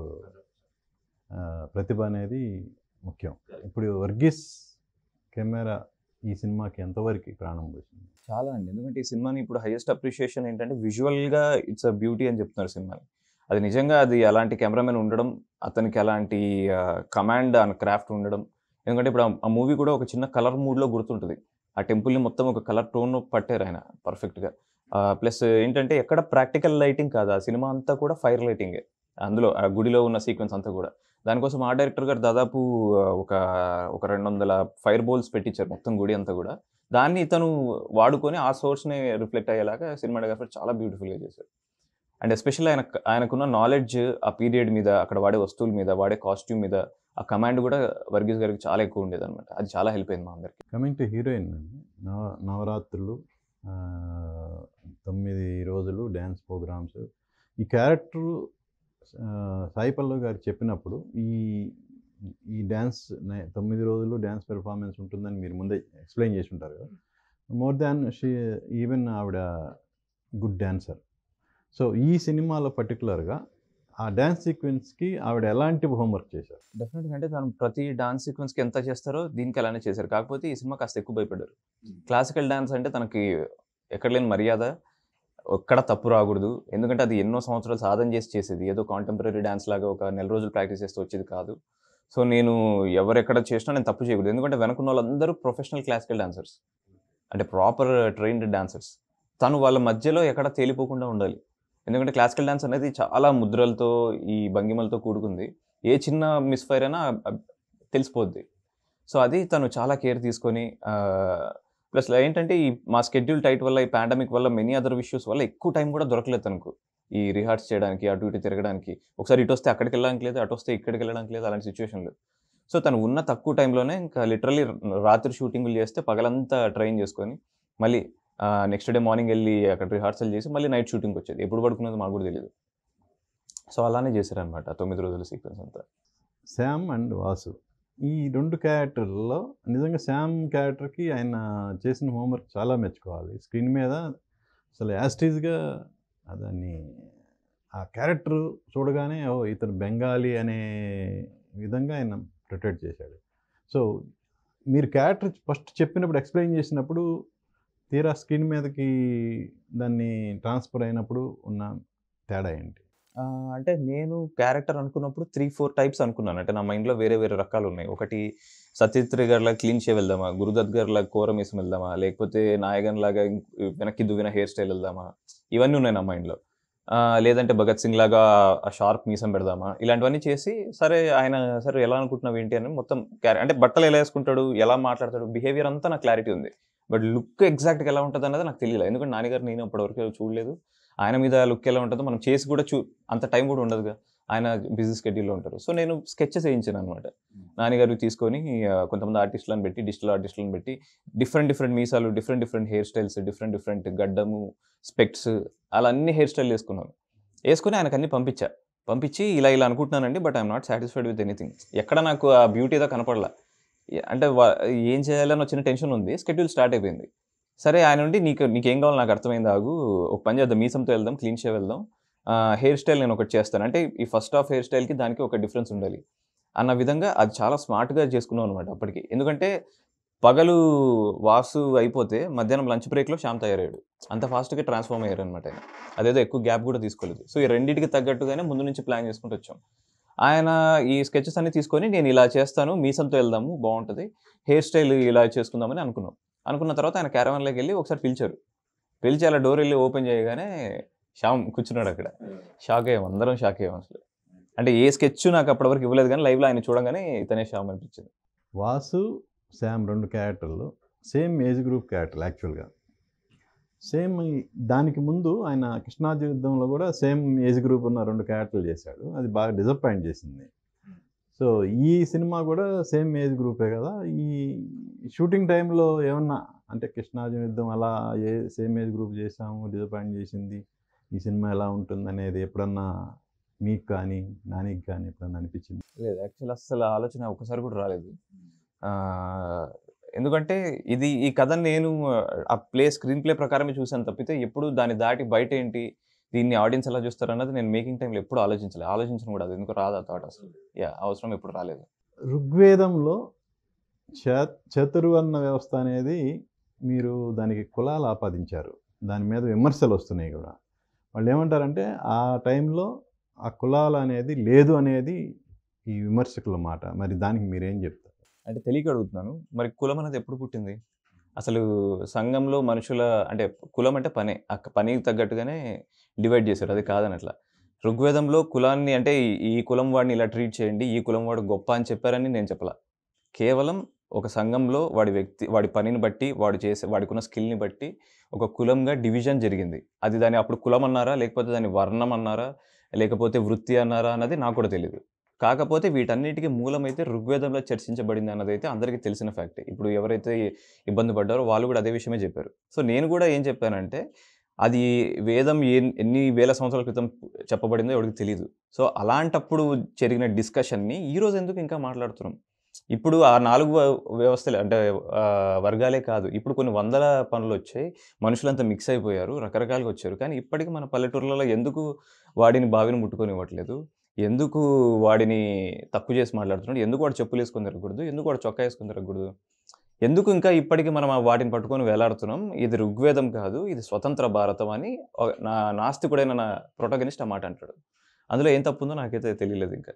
ప్రతిభ అనేది ముఖ్యం ఇప్పుడు వర్గీస్ కెమెరా ఈ సినిమాకి ఎంతవరకు ప్రాణం పోసింది చాలా అండి ఎందుకంటే ఈ సినిమాని ఇప్పుడు హైయెస్ట్ అప్రిషియేషన్ ఏంటంటే విజువల్గా ఇట్స్ అ బ్యూటీ అని చెప్తున్నారు సినిమాని అది నిజంగా అది అలాంటి కెమెరామెన్ ఉండడం అతనికి అలాంటి కమాండ్ అండ్ క్రాఫ్ట్ ఉండడం ఎందుకంటే ఇప్పుడు ఆ- ఆ మూవీ కూడా ఒక చిన్న కలర్ మూడ్లో గుర్తుంటుంది ఆ టెంపుల్ని మొత్తం ఒక కలర్ టోన్ పట్టారు ఆయన పర్ఫెక్ట్గా ప్లస్ ఏంటంటే ఎక్కడ ప్రాక్టికల్ లైటింగ్ కాదు ఆ సినిమా అంతా కూడా ఫైర్ లైటింగే అందులో ఆ గుడిలో ఉన్న సీక్వెన్స్ అంతా కూడా దానికోసం ఆ డైరెక్టర్ గారు దాదాపు ఆ, ఒక ఒక రెండు వందల ఫైర్ బోల్స్ పెట్టించారు మొత్తం గుడి అంతా కూడా దాన్ని ఇతను వాడుకొని ఆ సోర్స్ని రిఫ్లెక్ట్ అయ్యేలాగా సినిమాటోగ్రఫర్ చాలా బ్యూటిఫుల్గా చేశారు అండ్ ఎస్పెషల్లీ ఆయన ఆయనకున్న నాలెడ్జ్ ఆ పీరియడ్ మీద అక్కడ వాడే వస్తువుల మీద వాడే కాస్ట్యూమ్ మీద ఆ కమాండ్ కూడా వర్గీస్ గారికి చాలా ఎక్కువ ఉండేది అనమాట అది చాలా హెల్ప్ అయింది మా అందరికి కమింగ్ టు హీరోయిన్ నవ నవరాత్రులు ఆ, తొమ్మిది రోజులు డ్యాన్స్ ప్రోగ్రామ్స్ ఈ క్యారెక్టర్ సాయి పల్లవి గారు చెప్పినప్పుడు ఈ ఈ డ్యాన్స్ తొమ్మిది రోజులు డ్యాన్స్ పెర్ఫార్మెన్స్ ఉంటుందని మీరు ముందే ఎక్స్ప్లెయిన్ చేసి ఉంటారు కదా మోర్ దాన్ షీ ఈవెన్ ఆవిడ గుడ్ డ్యాన్సర్ సో ఈ సినిమాలో పర్టికులర్గా ఆ డ్యాన్స్ సీక్వెన్స్కి ఆవిడ ఎలాంటి హోంవర్క్ చేశారు డెఫినెట్గా అంటే తను ప్రతి డాన్స్ సీక్వెన్స్కి ఎంత చేస్తారో దీనికి అలానే చేశారు కాకపోతే ఈ సినిమా కాస్త ఎక్కువ భయపడ్డారు క్లాసికల్ డాన్స్ అంటే తనకి ఎక్కడ లేని మర్యాద ఎక్కడ తప్పు రాకూడదు ఎందుకంటే అది ఎన్నో సంవత్సరాలు సాధన చేసి చేసేది ఏదో కాంటెంపరీ డాన్స్ లాగా ఒక నెల రోజులు ప్రాక్టీస్ చేస్తే వచ్చేది కాదు సో నేను ఎవరెక్కడ చేసినా నేను తప్పు చేయకూడదు ఎందుకంటే వెనకున్న వాళ్ళందరూ ప్రొఫెషనల్ క్లాసికల్ డాన్సర్స్ అంటే ప్రాపర్ ట్రైన్డ్ డాన్సర్స్ తను వాళ్ళ మధ్యలో ఎక్కడ తేలిపోకుండా ఉండాలి ఎందుకంటే క్లాసికల్ డాన్స్ అనేది చాలా ముద్రలతో ఈ భంగిమలతో కూడుకుంది ఏ చిన్న మిస్ఫైర్ అయినా అబ్- తెలిసిపోద్ది సో అది తను చాలా కేర్ తీసుకొని ప్లస్ ఏంటంటే ఈ మా స్కెడ్యూల్ టైట్ వల్ల ఈ పాండమిక్ వల్ల మెనీ అదర్ ఇష్యూస్ వల్ల ఎక్కువ టైం కూడా దొరకలేదు తనకు ఈ రిహార్స్ చేయడానికి అటు ఇటు తిరగడానికి ఒకసారి ఇటు వస్తే అక్కడికి వెళ్ళడానికి లేదు అటు వస్తే ఇక్కడికి వెళ్ళడానికి లేదు అలాంటి సిచ్యువేషన్లు సో తను ఉన్న తక్కువ టైంలోనే ఇంకా లిటరల్లీ రాత్రి షూటింగ్లు చేస్తే పగలంతా ట్రైన్ చేసుకొని మళ్ళీ నెక్స్ట్ డే మార్నింగ్ వెళ్ళి అక్కడ రిహార్సల్ చేసి మళ్ళీ నైట్ షూటింగ్ వచ్చేది ఎప్పుడు పడుకున్నది మాకు కూడా తెలియదు సో అలానే చేశారనమాట తొమ్మిది రోజుల సీక్వెన్స్ అంతా శామ్ అండ్ వాసు ఈ రెండు క్యారెక్టర్లలో నిజంగా శామ్ క్యారెక్టర్కి ఆయన చేసిన హోంవర్క్ చాలా మెచ్చుకోవాలి స్క్రీన్ మీద అసలు యాస్టీజ్గా దాన్ని ఆ క్యారెక్టర్ చూడగానే ఓ ఇతను బెంగాలీ అనే విధంగా ఆయన ప్రొటెక్ట్ చేశాడు సో మీరు క్యారెక్టర్ ఫస్ట్ చెప్పినప్పుడు ఎక్స్ప్లెయిన్ చేసినప్పుడు తీరా స్క్రీన్ మీదకి దాన్ని ట్రాన్స్ఫర్ అయినప్పుడు ఉన్న తేడా ఏంటి ఆ, అంటే నేను క్యారెక్టర్ అనుకున్నప్పుడు త్రీ ఫోర్ టైప్స్ అనుకున్నాను అంటే నా మైండ్లో వేరే వేరే రకాలు ఉన్నాయి ఒకటి సత్యత్రి గారిలా క్లీన్ షేవ్ వెళ్దామా గురుదత్ గారిలా కోరమేసం వెళ్దామా లేకపోతే నాయగన్ లాగా ఇంక్- వెనక్కి దువ్విన హెయిర్ స్టైల్ వెళ్దామా ఇవన్నీ ఉన్నాయి నా మైండ్లో లేదంటే భగత్ సింగ్ లాగా ఆ షార్ప్ మీసం పెడదామా ఇలాంటివన్నీ చేసి సరే ఆయన సరే ఎలా అనుకుంటున్నావు ఏంటి అని మొత్తం క్యారె అంటే బట్టలు ఎలా వేసుకుంటాడు ఎలా మాట్లాడతాడు బిహేవియర్ అంతా నాకు క్లారిటీ ఉంది బట్ లుక్ ఎగ్జాక్ట్గా ఎలా ఉంటుంది అన్నది నాకు తెలియలేదు ఎందుకంటే నాన్నగారు నేను ఇప్పటివరకు చూడలేదు ఆయన మీద లుక్ ఎలా ఉంటుందో మనం చేసి కూడా చూ అంత టైం కూడా ఉండదుగా ఆయన బిజీ స్కెడ్యూల్లో ఉంటారు సో నేను స్కెచెస్ వేయించాను అనమాట నాన్నగారు తీసుకొని ఆ, కొంతమంది ఆర్టిస్టులను పెట్టి డిజిటల్ ఆర్టిస్టులను పెట్టి డిఫరెంట్ డిఫరెంట్ మీసాలు different different hair styles different different గడ్డము స్పెక్ట్స్ అలా అన్ని హెయిర్ స్టైల్ వేసుకున్నాను వేసుకుని ఆయనకు అన్ని పంపించా పంపించి ఇలా ఇలా అనుకుంటున్నానండి but I'm not satisfied with anything ఎక్కడ నాకు ఆ బ్యూటీ ఏదో కనపడలా ఏ- అంటే వా- ఏం చేయాలని వచ్చిన టెన్షన్ ఉంది స్కెడ్యూల్ స్టార్ట్ అయిపోయింది సరే ఆయన నుండి నీకు నీకేం కావాలో నాకు అర్థమైంది ఆగు ఒక పని చేద్దాం మీసంతో వెళ్దాం క్లీన్ షేవ్ వెళ్దాం హెయిర్ స్టైల్ నేను ఒకటి చేస్తాను అంటే ఈ ఫస్ట్ హాఫ్ హెయిర్ స్టైల్కి దానికి ఒక డిఫరెన్స్ ఉండాలి అన్న విధంగా అది చాలా స్మార్ట్గా చేసుకున్నాం అనమాట అప్పటికి ఎందుకంటే పగలు వాసు అయిపోతే మధ్యాహ్నం లంచ్ బ్రేక్లో శ్యామ్ తయారయ్యాడు అంత ఫాస్ట్గా ట్రాన్స్ఫార్మ్ అయ్యారు అనమాట ఆయన అదేదో ఎక్కువ గ్యాప్ కూడా తీసుకోలేదు సో ఈ రెండింటికి తగ్గట్టుగానే ముందు నుంచి ప్లాన్ చేసుకుంటూ వచ్చాం ఆయన ఈ స్కెచెస్ అన్ని తీసుకొని నేను ఇలా చేస్తాను మీసంతో వెళ్దాము బాగుంటుంది హెయిర్ స్టైల్ ఇలా చేసుకుందామని అనుకున్నాం అనుకున్న తర్వాత ఆయన క్యారవాన్లోకి వెళ్ళి ఒకసారి పిలిచారు పిలిచి అలా డోర్ వెళ్ళి ఓపెన్ చేయగానే శ్యామ్ కూర్చున్నాడు అక్కడ షాక్ అయ్యాం అందరం షాక్ అయ్యాం అసలు అంటే ఏ స్కెచ్ నాకు అప్పటివరకు ఇవ్వలేదు కానీ లైవ్లో ఆయన చూడగానే ఇతనే శ్యామ్ అనిపించింది వాసు శామ్ రెండు క్యారెక్టర్లు సేమ్ ఏజ్ గ్రూప్ క్యారెక్టర్లు యాక్చువల్గా సేమ్ దానికి ముందు ఆయన కృష్ణాజీ యుద్ధంలో కూడా సేమ్ ఏజ్ గ్రూప్ ఉన్న రెండు క్యారెక్టర్లు చేశాడు అది బాగా డిసప్పాయింట్ చేసింది సో ఈ సినిమా కూడా సేమ్ ఏజ్ గ్రూపే కదా ఈ షూటింగ్ టైంలో ఏమన్నా అంటే కృష్ణార్జున యుద్ధం అలా ఏ సేమ్ ఏజ్ గ్రూప్ చేసాము డిసప్పాయింట్ చేసింది ఈ సినిమా ఎలా ఉంటుంది అనేది ఎప్పుడన్నా మీకు కానీ నానికి కానీ ఎప్పుడన్నా అనిపించింది లేదు యాక్చువల్ అసలు ఆలోచన ఒక్కసారి కూడా రాలేదు ఆ, ఎందుకంటే ఇది ఈ కథ నేను ఆ ప్లే స్క్రీన్ ప్లే ప్రకారమే చూసాను తప్పితే ఎప్పుడు దాన్ని దాటి బయట ఏంటి దీన్ని ఆడియన్స్ ఎలా చూస్తారు అన్నది నేను మేకింగ్ టైంలో ఎప్పుడు ఆలోచించలేదు ఆలోచించను కూడా అది ఎందుకు రాదు ఆ థాట్ అసలు యా అవసరం ఎప్పుడు రాలేదు ఋగ్వేదంలో చ చతుర్వర్ణ వ్యవస్థ అనేది మీరు దానికి కులాలు ఆపాదించారు దాని మీద విమర్శలు వస్తున్నాయి కూడా వాళ్ళు ఏమంటారంటే ఆ టైంలో ఆ కులాలు అనేది లేదు అనేది ఈ విమర్శకుల మాట మరి దానికి మీరేం చెప్తారు అంటే తెలియక అడుగుతున్నాను మరి కులం అనేది ఎప్పుడు పుట్టింది అసలు సంఘంలో మనుషుల అంటే కులం అంటే పనే ఆ పనికి తగ్గట్టుగానే డివైడ్ చేశారు అది కాదని అట్లా ఋగ్వేదంలో కులాన్ని అంటే ఈ- ఈ కులం వాడిని ఇలా ట్రీట్ చేయండి ఈ కులం వాడు గొప్ప అని చెప్పారని నేను చెప్పలా కేవలం ఒక సంఘంలో వాడి వ్యక్తి వాడి పనిని బట్టి వాడు చేసే వాడికున్న స్కిల్ని బట్టి ఒక కులంగా డివిజన్ జరిగింది అది దాన్ని అప్పుడు కులం అన్నారా లేకపోతే దాన్ని వర్ణం అన్నారా లేకపోతే వృత్తి అన్నారా అన్నది నాకు కూడా తెలియదు కాకపోతే వీటన్నిటికీ మూలమైతే ఋగ్వేదంలో చర్చించబడింది అన్నది అయితే అందరికీ తెలిసిన ఫ్యాక్టే ఇప్పుడు ఎవరైతే ఇబ్బంది పడ్డారో వాళ్ళు కూడా అదే విషయమే చెప్పారు సో నేను కూడా ఏం చెప్పానంటే అది వేదం ఏ ఎన్ని వేల సంవత్సరాల క్రితం చెప్పబడిందో ఎవరికి తెలియదు సో అలాంటప్పుడు జరిగిన డిస్కషన్ని ఈరోజు ఎందుకు ఇంకా మాట్లాడుతున్నాం ఇప్పుడు ఆ నాలుగు వ- వ్యవస్థలే అంటే ఆ, వర్గాలే కాదు ఇప్పుడు కొన్ని వందల పనులు వచ్చాయి మనుషులంతా మిక్స్ అయిపోయారు రకరకాలుగా వచ్చారు కానీ ఇప్పటికీ మన పల్లెటూర్లలో ఎందుకు వాడిని బావిని ముట్టుకొని ఇవ్వట్లేదు ఎందుకు వాడిని తక్కువ చేసి మాట్లాడుతున్నాడు ఎందుకు వాడు చెప్పులు వేసుకొని తిరగకూడదు ఎందుకు వాడు చొక్కా వేసుకొని తిరగకూడదు ఎందుకు ఇంకా ఇప్పటికీ మనం ఆ వాటిని పట్టుకొని వేలాడుతున్నాం ఇది ఋగ్వేదం కాదు ఇది స్వతంత్ర భారతం అని ఒక- నా నాస్తికుడైన నా ప్రొటగనిస్ట్ ఆ మాట అంటాడు అందులో ఏం తప్పు ఉందో నాకైతే తెలియలేదు ఇంకా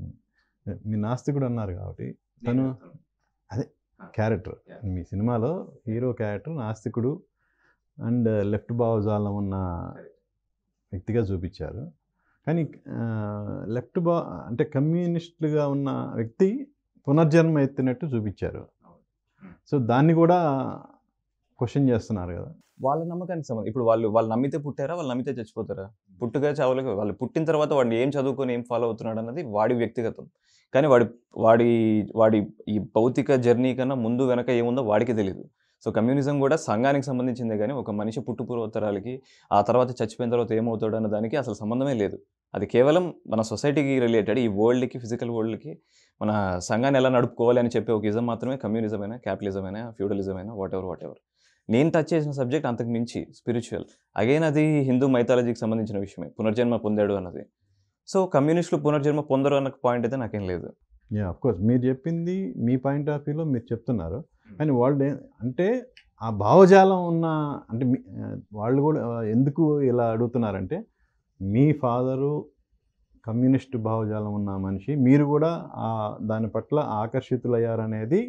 మీ నాస్తికుడు అన్నారు కాబట్టి తను అదే క్యారెక్టర్ మీ సినిమాలో హీరో క్యారెక్టర్ నాస్తికుడు అండ్ లెఫ్ట్ భావజాలం ఉన్న వ్యక్తిగా చూపించారు కానీ లెఫ్ట్ బా అంటే కమ్యూనిస్టులుగా ఉన్న వ్యక్తి పునర్జన్మ ఎత్తినట్టు చూపించారు సో దాన్ని కూడా క్వశ్చన్ చేస్తున్నారు కదా వాళ్ళ నమ్మకానికి సంబంధం ఇప్పుడు వాళ్ళు వాళ్ళు నమ్మితే పుట్టారా వాళ్ళు నమ్మితే చచ్చిపోతారా పుట్టుగా చావలేక వాళ్ళు పుట్టిన తర్వాత వాడిని ఏం చదువుకొని ఏం ఫాలో అవుతున్నాడు అన్నది వాడి వ్యక్తిగతం కానీ వాడి వాడి వాడి ఈ భౌతిక జర్నీ కన్నా ముందు వెనక ఏముందో వాడికి తెలియదు సో కమ్యూనిజం కూడా సంఘానికి సంబంధించిందే కానీ ఒక మనిషి పుట్టు పూర్వోత్తరాలకి ఆ తర్వాత చచ్చిపోయిన తర్వాత ఏమవుతాడు అన్న దానికి అసలు సంబంధమే లేదు అది కేవలం మన సొసైటీకి రిలేటెడ్ ఈ వరల్డ్కి ఫిజికల్ వరల్డ్కి మన సంఘాన్ని ఎలా నడుపుకోవాలి అని చెప్పే ఒక ఇజం మాత్రమే కమ్యూనిజం అయినా క్యాపిటలిజం అయినా ఫ్యూడలిజం అయినా వాట్ ఎవర్ వాట్ ఎవర్ నేను టచ్ చేసిన సబ్జెక్ట్ అంతకు మించి స్పిరిచువల్ అగైన్ అది హిందూ మైథాలజీకి సంబంధించిన విషయమే పునర్జన్మ పొందాడు అన్నది సో కమ్యూనిస్టులు పునర్జన్మ పొందరు అన్న పాయింట్ అయితే నాకేం లేదు యా అఫ్ కోర్స్ మీరు చెప్పింది మీ పాయింట్ ఆఫ్ వ్యూలో మీరు చెప్తున్నారు కానీ వాళ్ళు ఏ- అంటే ఆ భావజాలం ఉన్న అంటే మీ- ఆ, వాళ్ళు కూడా ఆ, ఎందుకు ఇలా అడుగుతున్నారంటే మీ ఫాదరు కమ్యూనిస్ట్ భావజాలం ఉన్న మనిషి మీరు కూడా ఆ దాని పట్ల ఆకర్షితులయ్యారనేది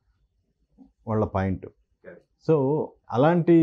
వాళ్ళ పాయింట్ సో అలాంటి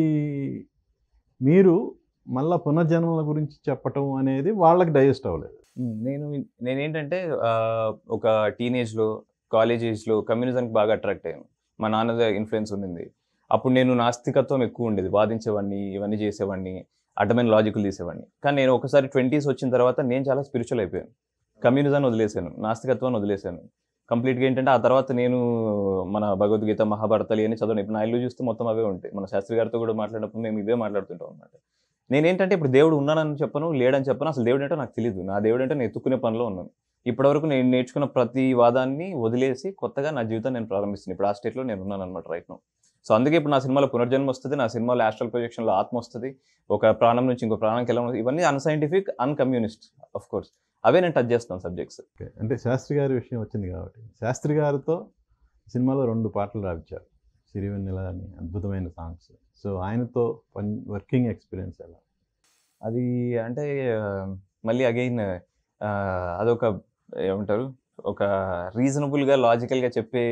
మీరు మళ్ళా పునర్జన్మల గురించి చెప్పటం అనేది వాళ్ళకి డైజెస్ట్ అవ్వలేదు మ్మ్. నేను నేనేంటంటే ఆ, ఒక టీనేజ్లో కాలేజ్ ఏజ్లో కమ్యూనిజంకి బాగా అట్రాక్ట్ అయ్యాను మా నాన్న ఇన్ఫ్లుయెన్స్ ఉండింది అప్పుడు నేను నాస్తికత్వం ఎక్కువ ఉండేది వాదించేవాడిని ఇవన్నీ చేసేవాడిని అడ్డమైన లాజికల్ తీసేవాడిని కానీ నేను ఒకసారి ట్వంటీస్ వచ్చిన తర్వాత నేను చాలా స్పిరిచువల్ అయిపోయాను కమ్యూనిజాన్ని వదిలేశాను నాస్తికత్వాన్ని వదిలేశాను కంప్లీట్గా ఏంటంటే ఆ తర్వాత నేను మన భగవద్గీత మహాభారతాలు ఇవన్నీ చదవను ఇప్పుడు నా ఇల్లు చూస్తే మొత్తం అవే ఉంటాయి మన శాస్త్రి గారితో కూడా మాట్లాడినప్పుడు మేము ఇవే మాట్లాడుతుంటాం అనమాట నేనేంటంటే ఇప్పుడు దేవుడు ఉన్నానని చెప్పను లేడని చెప్పను అసలు దేవుడు ఏంటో నాకు తెలియదు నా దేవుడు అంటే నేను ఎత్తుకునే పనిలో ఉన్నాను ఇప్పటివరకు నేను నేర్చుకున్న ప్రతి వాదాన్ని వదిలేసి కొత్తగా నా జీవితాన్ని నేను ప్రారంభిస్తున్నాను ఇప్పుడు ఆ స్టేట్లో నేను ఉన్నాను అనమాట రైట్ నో సో అందుకే ఇప్పుడు నా సినిమాలో పునర్జన్మ వస్తుంది నా సినిమాలో ఆస్ట్రల్ ప్రొజెక్షన్లో ఆత్మ వస్తుంది ఒక ప్రాణం నుంచి ఇంకో ప్రాణంకి ఎలా ఇవన్నీ అన్సైంటిఫిక్ అన్కమ్యూనిస్ట్ ఆఫ్ కోర్స్ అవే నేను టచ్ చేస్తాను సబ్జెక్ట్స్ ఓకే అంటే శాస్త్రి గారి విషయం వచ్చింది కాబట్టి శాస్త్రి గారితో సినిమాలో రెండు పాటలు రావించారు సిరివెన్నెల అని అద్భుతమైన సాంగ్స్ సో ఆయనతో పని వర్కింగ్ ఎక్స్పీరియన్స్ ఎలా అది అంటే ఆ, మళ్ళీ అగైన్ అదొక ఏమంటారు ఒక రీజనబుల్గా లాజికల్గా చెప్పే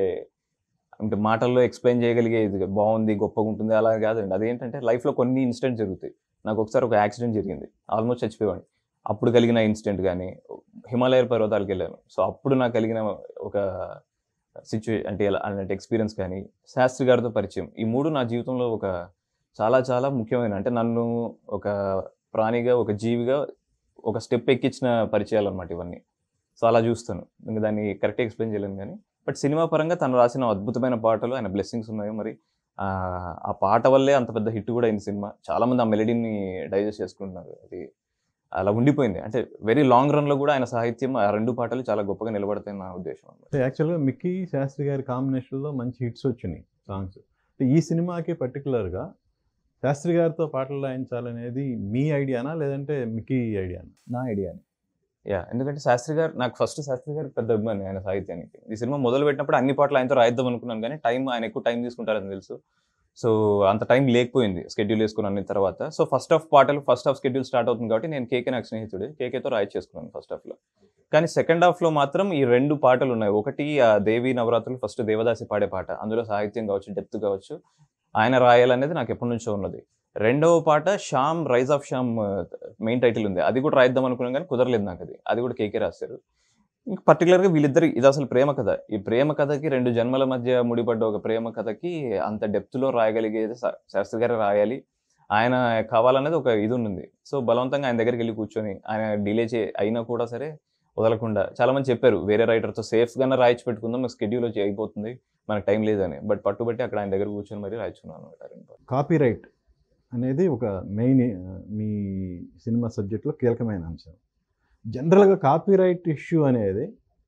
అంటే మాటల్లో ఎక్స్ప్లెయిన్ చేయగలిగే ఇది బాగుంది గొప్పగా ఉంటుంది అలా కాదండి అదేంటంటే లైఫ్లో కొన్ని ఇన్సిడెంట్ జరుగుతాయి నాకు ఒకసారి ఒక యాక్సిడెంట్ జరిగింది ఆల్మోస్ట్ చచ్చిపోయేవాడిని అప్పుడు కలిగిన ఇన్సిడెంట్ కానీ హిమాలయ పర్వతాలకు వెళ్ళాను సో అప్పుడు నాకు కలిగిన ఒక సిచ్యువే అంటే ఎలా అలాంటి ఎక్స్పీరియన్స్ కానీ శాస్త్రి గారితో పరిచయం ఈ మూడు నా జీవితంలో ఒక చాలా చాలా ముఖ్యమైన అంటే నన్ను ఒక ప్రాణిగా ఒక జీవిగా ఒక స్టెప్ ఎక్కించిన పరిచయాలు అనమాట ఇవన్నీ సో అలా చూస్తాను ఇంకా దాన్ని కరెక్ట్గా ఎక్స్ప్లెయిన్ చేయలేను కానీ బట్ సినిమా పరంగా తను రాసిన అద్భుతమైన పాటలు ఆయన బ్లెస్సింగ్స్ ఉన్నాయి మరి ఆ, ఆ పాట వల్లే అంత పెద్ద హిట్ కూడా అయింది సినిమా చాలామంది ఆ మెలడీని డైజెస్ట్ చేసుకుంటున్నారు అది అలా ఉండిపోయింది అంటే వెరీ లాంగ్ రన్లో కూడా ఆయన సాహిత్యం ఆ రెండు పాటలు చాలా గొప్పగా నిలబడతాయి నా ఉద్దేశం అన్నమాట అంటే యాక్చువల్గా మిక్కీ శాస్త్రి గారి కాంబినేషన్లో మంచి హిట్స్ వచ్చినాయి సాంగ్స్ అంటే ఈ సినిమాకి పర్టికులర్గా శాస్త్రి గారితో పాటలు రాయించాలనేది మీ ఐడియానా లేదంటే మిక్కీ ఐడియానా నా ఐడియా యా ఎందుకంటే శాస్త్రి గారు నాకు ఫస్ట్ శాస్త్రి గారు పెద్ద అభిమాని ఆయన సాహిత్యానికి ఈ సినిమా మొదలు పెట్టినప్పుడు అన్ని పాటలు ఆయనతో రాయిద్దాం అనుకున్నాను కానీ టైం ఆయన ఎక్కువ టైం తీసుకుంటారని తెలుసు సో అంత టైం లేకపోయింది స్కెడ్యూల్ వేసుకుని అన్ని తర్వాత సో ఫస్ట్ హాఫ్ పాటలు ఫస్ట్ హాఫ్ స్కెడ్యూల్ స్టార్ట్ అవుతుంది కాబట్టి నేను కేకే నాకు స్నేహితుడు కేకేతో రాయించేసుకున్నాను ఫస్ట్ హాఫ్లో కానీ సెకండ్ హాఫ్లో మాత్రం ఈ రెండు పాటలు ఉన్నాయి ఒకటి ఆ దేవి నవరాత్రులు ఫస్ట్ దేవదాసి పాడే పాట అందులో సాహిత్యం కావచ్చు డెప్త్ కావచ్చు ఆయన రాయాలనేది నాకు ఎప్పటి నుంచో ఉన్నది రెండవ పాట Shyam rise of Shyam main title ఉంది అది కూడా రాయిద్దాం అనుకున్నాను కానీ కుదరలేదు నాకు అది అది కూడా కేకే రాశారు ఇంకా పర్టికులర్గా వీళ్ళిద్దరు ఇది అసలు ప్రేమ కథ ఈ ప్రేమ కథకి రెండు జన్మల మధ్య ముడిపడ్డ ఒక ప్రేమ కథకి అంత డెప్త్లో రాయగలిగేది శా- శాస్త్రి గారు రాయాలి ఆయన కావాలనేది ఒక ఇది ఉంది సో బలవంతంగా ఆయన దగ్గరికి వెళ్ళి కూర్చొని ఆయన డిలే చే అయినా కూడా సరే వదలకుండా చాలా మంది చెప్పారు వేరే రైటర్తో సేఫ్గానే రాయించి పెట్టుకుందాం మాకు స్కెడ్యూల్ వచ్చి అయిపోతుంది మనకు టైం లేదని బట్ పట్టుబట్టి అక్కడ ఆయన దగ్గర కూర్చొని మరీ రాయించుకున్నాను అనమాట రెండు పాటలు. కాపీ రైట్ అనేది ఒక మెయిన్ మీ సినిమా సబ్జెక్ట్లో కీలకమైన అంశం జనరల్గా కాపీ రైట్ ఇష్యూ అనేది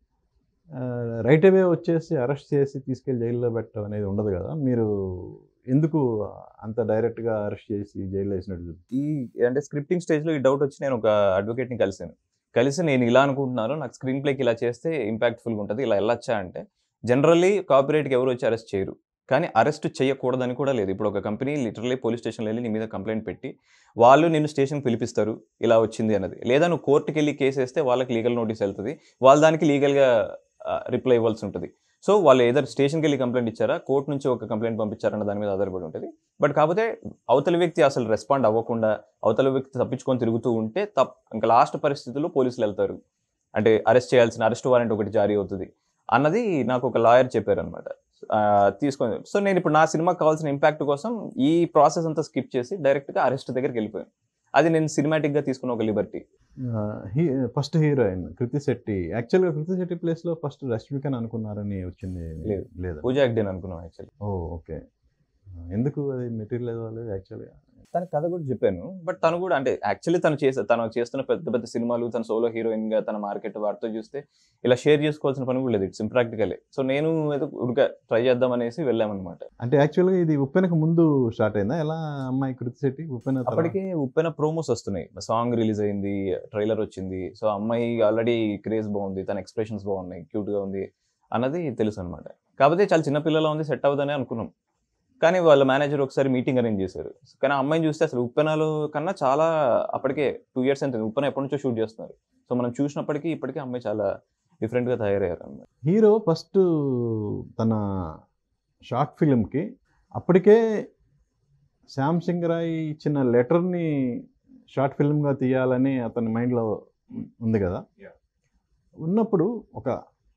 రైట్ అవే వచ్చేసి అరెస్ట్ చేసి తీసుకెళ్ళి జైల్లో పెట్టడం అనేది ఉండదు కదా మీరు ఎందుకు అంత డైరెక్ట్గా అరెస్ట్ చేసి జైల్లో వేసినట్టు చూపి- ఈ అంటే స్క్రిప్టింగ్ స్టేజ్లో ఈ డౌట్ వచ్చి నేను ఒక అడ్వకేట్ని కలిసాను కలిసి నేను ఇలా అనుకుంటున్నాను నాకు స్క్రీన్ ప్లేకి ఇలా చేస్తే ఇంపాక్ట్ఫుల్గా ఉంటుంది ఇలా వెళ్ళొచ్చా అంటే జనరల్లీ కాపీరైట్కి ఎవరు వచ్చి అరెస్ట్ చేయరు కానీ అరెస్ట్ చేయకూడదని కూడా లేదు ఇప్పుడు ఒక కంపెనీ లిటరల్లీ పోలీస్ స్టేషన్లో వెళ్ళి నీ మీద కంప్లైంట్ పెట్టి వాళ్ళు నిన్ను స్టేషన్ పిలిపిస్తారు ఇలా వచ్చింది అన్నది లేదా నువ్వు కోర్టుకి వెళ్ళి కేసు వేస్తే వాళ్ళకి లీగల్ నోటీస్ వెళ్తుంది వాళ్ళ దానికి లీగల్గా రిప్లై ఇవ్వాల్సి ఉంటుంది సో వాళ్ళు ఏదైనా స్టేషన్కి వెళ్ళి కంప్లైంట్ ఇచ్చారా కోర్టు నుంచి ఒక కంప్లైంట్ పంపించారన్న దాని మీద ఆధారపడి ఉంటుంది బట్ కాకపోతే అవతల వ్యక్తి అసలు రెస్పాండ్ అవ్వకుండా అవతల వ్యక్తి తప్పించుకొని తిరుగుతూ ఉంటే తప్ ఇంకా లాస్ట్ పరిస్థితుల్లో పోలీసులు వెళ్తారు అంటే అరెస్ట్ చేయాల్సిన అరెస్ట్ వారెంట్ ఒకటి జారీ అవుతుంది అన్నది నాకు ఒక లాయర్ చెప్పారనమాట తీసుకొని సో నేను ఇప్పుడు నా సినిమాకి కావాల్సిన ఇంపాక్ట్ కోసం ఈ ప్రాసెస్ అంతా స్కిప్ చేసి డైరెక్ట్గా అరెస్ట్ దగ్గరికి వెళ్ళిపోయాను అది నేను సినిమాటిక్గా తీసుకున్న ఒక liberty he first heroine Krithi Shetty యాక్చువల్గా కృతి శెట్టి ప్లేస్లో ఫస్ట్ రష్మికన్ అనుకున్నారని వచ్చింది లేదు. లేదా పూజా హెగ్డేన్ అనుకున్నాను యాక్చువల్లీ ఓ ఓకే ఎందుకు అది మెటీరియల్ అవ్వలేదు యాక్చువల్గా తన కథ కూడా చెప్పాను బట్ తను కూడా అంటే యాక్చువల్లీ తను చేసే తను చేస్తున్న పెద్ద పెద్ద సినిమాలు తన సోలో హీరోయిన్ గా తన మార్కెట్ వాటితో చూస్తే ఇలా షేర్ చేసుకోవాల్సిన పని కూడా లేదు ఇట్స్ ఇంప్రాక్టికలే సో నేను ఏదో ఉడక ట్రై చేద్దాం అనేసి వెళ్ళామన్నమాట అంటే యాక్చువల్గా ఇది ఉప్పెనకు ముందు స్టార్ట్ అయిందా ఎలా అమ్మాయి కృతి శెట్టి ఉప్పెన తర్వాత? అప్పటికే ఉప్పెన ప్రోమోస్ వస్తున్నాయి సాంగ్ రిలీజ్ అయింది ట్రైలర్ వచ్చింది సో అమ్మాయి ఆల్రెడీ క్రేజ్ బాగుంది తన ఎక్స్ప్రెషన్స్ బాగున్నాయి క్యూట్ గా ఉంది అన్నది తెలుసు అనమాట కాకపోతే చాలా చిన్న పిల్లలా ఉంది సెట్ అవ్వదని అనుకున్నాం కానీ వాళ్ళ మేనేజర్ ఒకసారి మీటింగ్ అరేంజ్ చేశారు కానీ ఆ అమ్మాయిని చూస్తే అసలు ఉప్పెనలో కన్నా చాలా అప్పటికే టూ ఇయర్స్ ఎంత ఉప్పెన ఎప్పటి నుంచో షూట్ చేస్తున్నారు సో మనం చూసినప్పటికీ ఇప్పటికీ అమ్మాయి చాలా డిఫరెంట్ గా తయారయ్యారు అన్నమాట హీరో ఫస్ట్ తన షార్ట్ ఫిలింకి అప్పటికే శ్యామ్ సింగ్ రాయ్ ఇచ్చిన లెటర్ని షార్ట్ ఫిల్మ్గా తీయాలని అతని మైండ్లో ఉంది కదా ఉన్నప్పుడు ఒక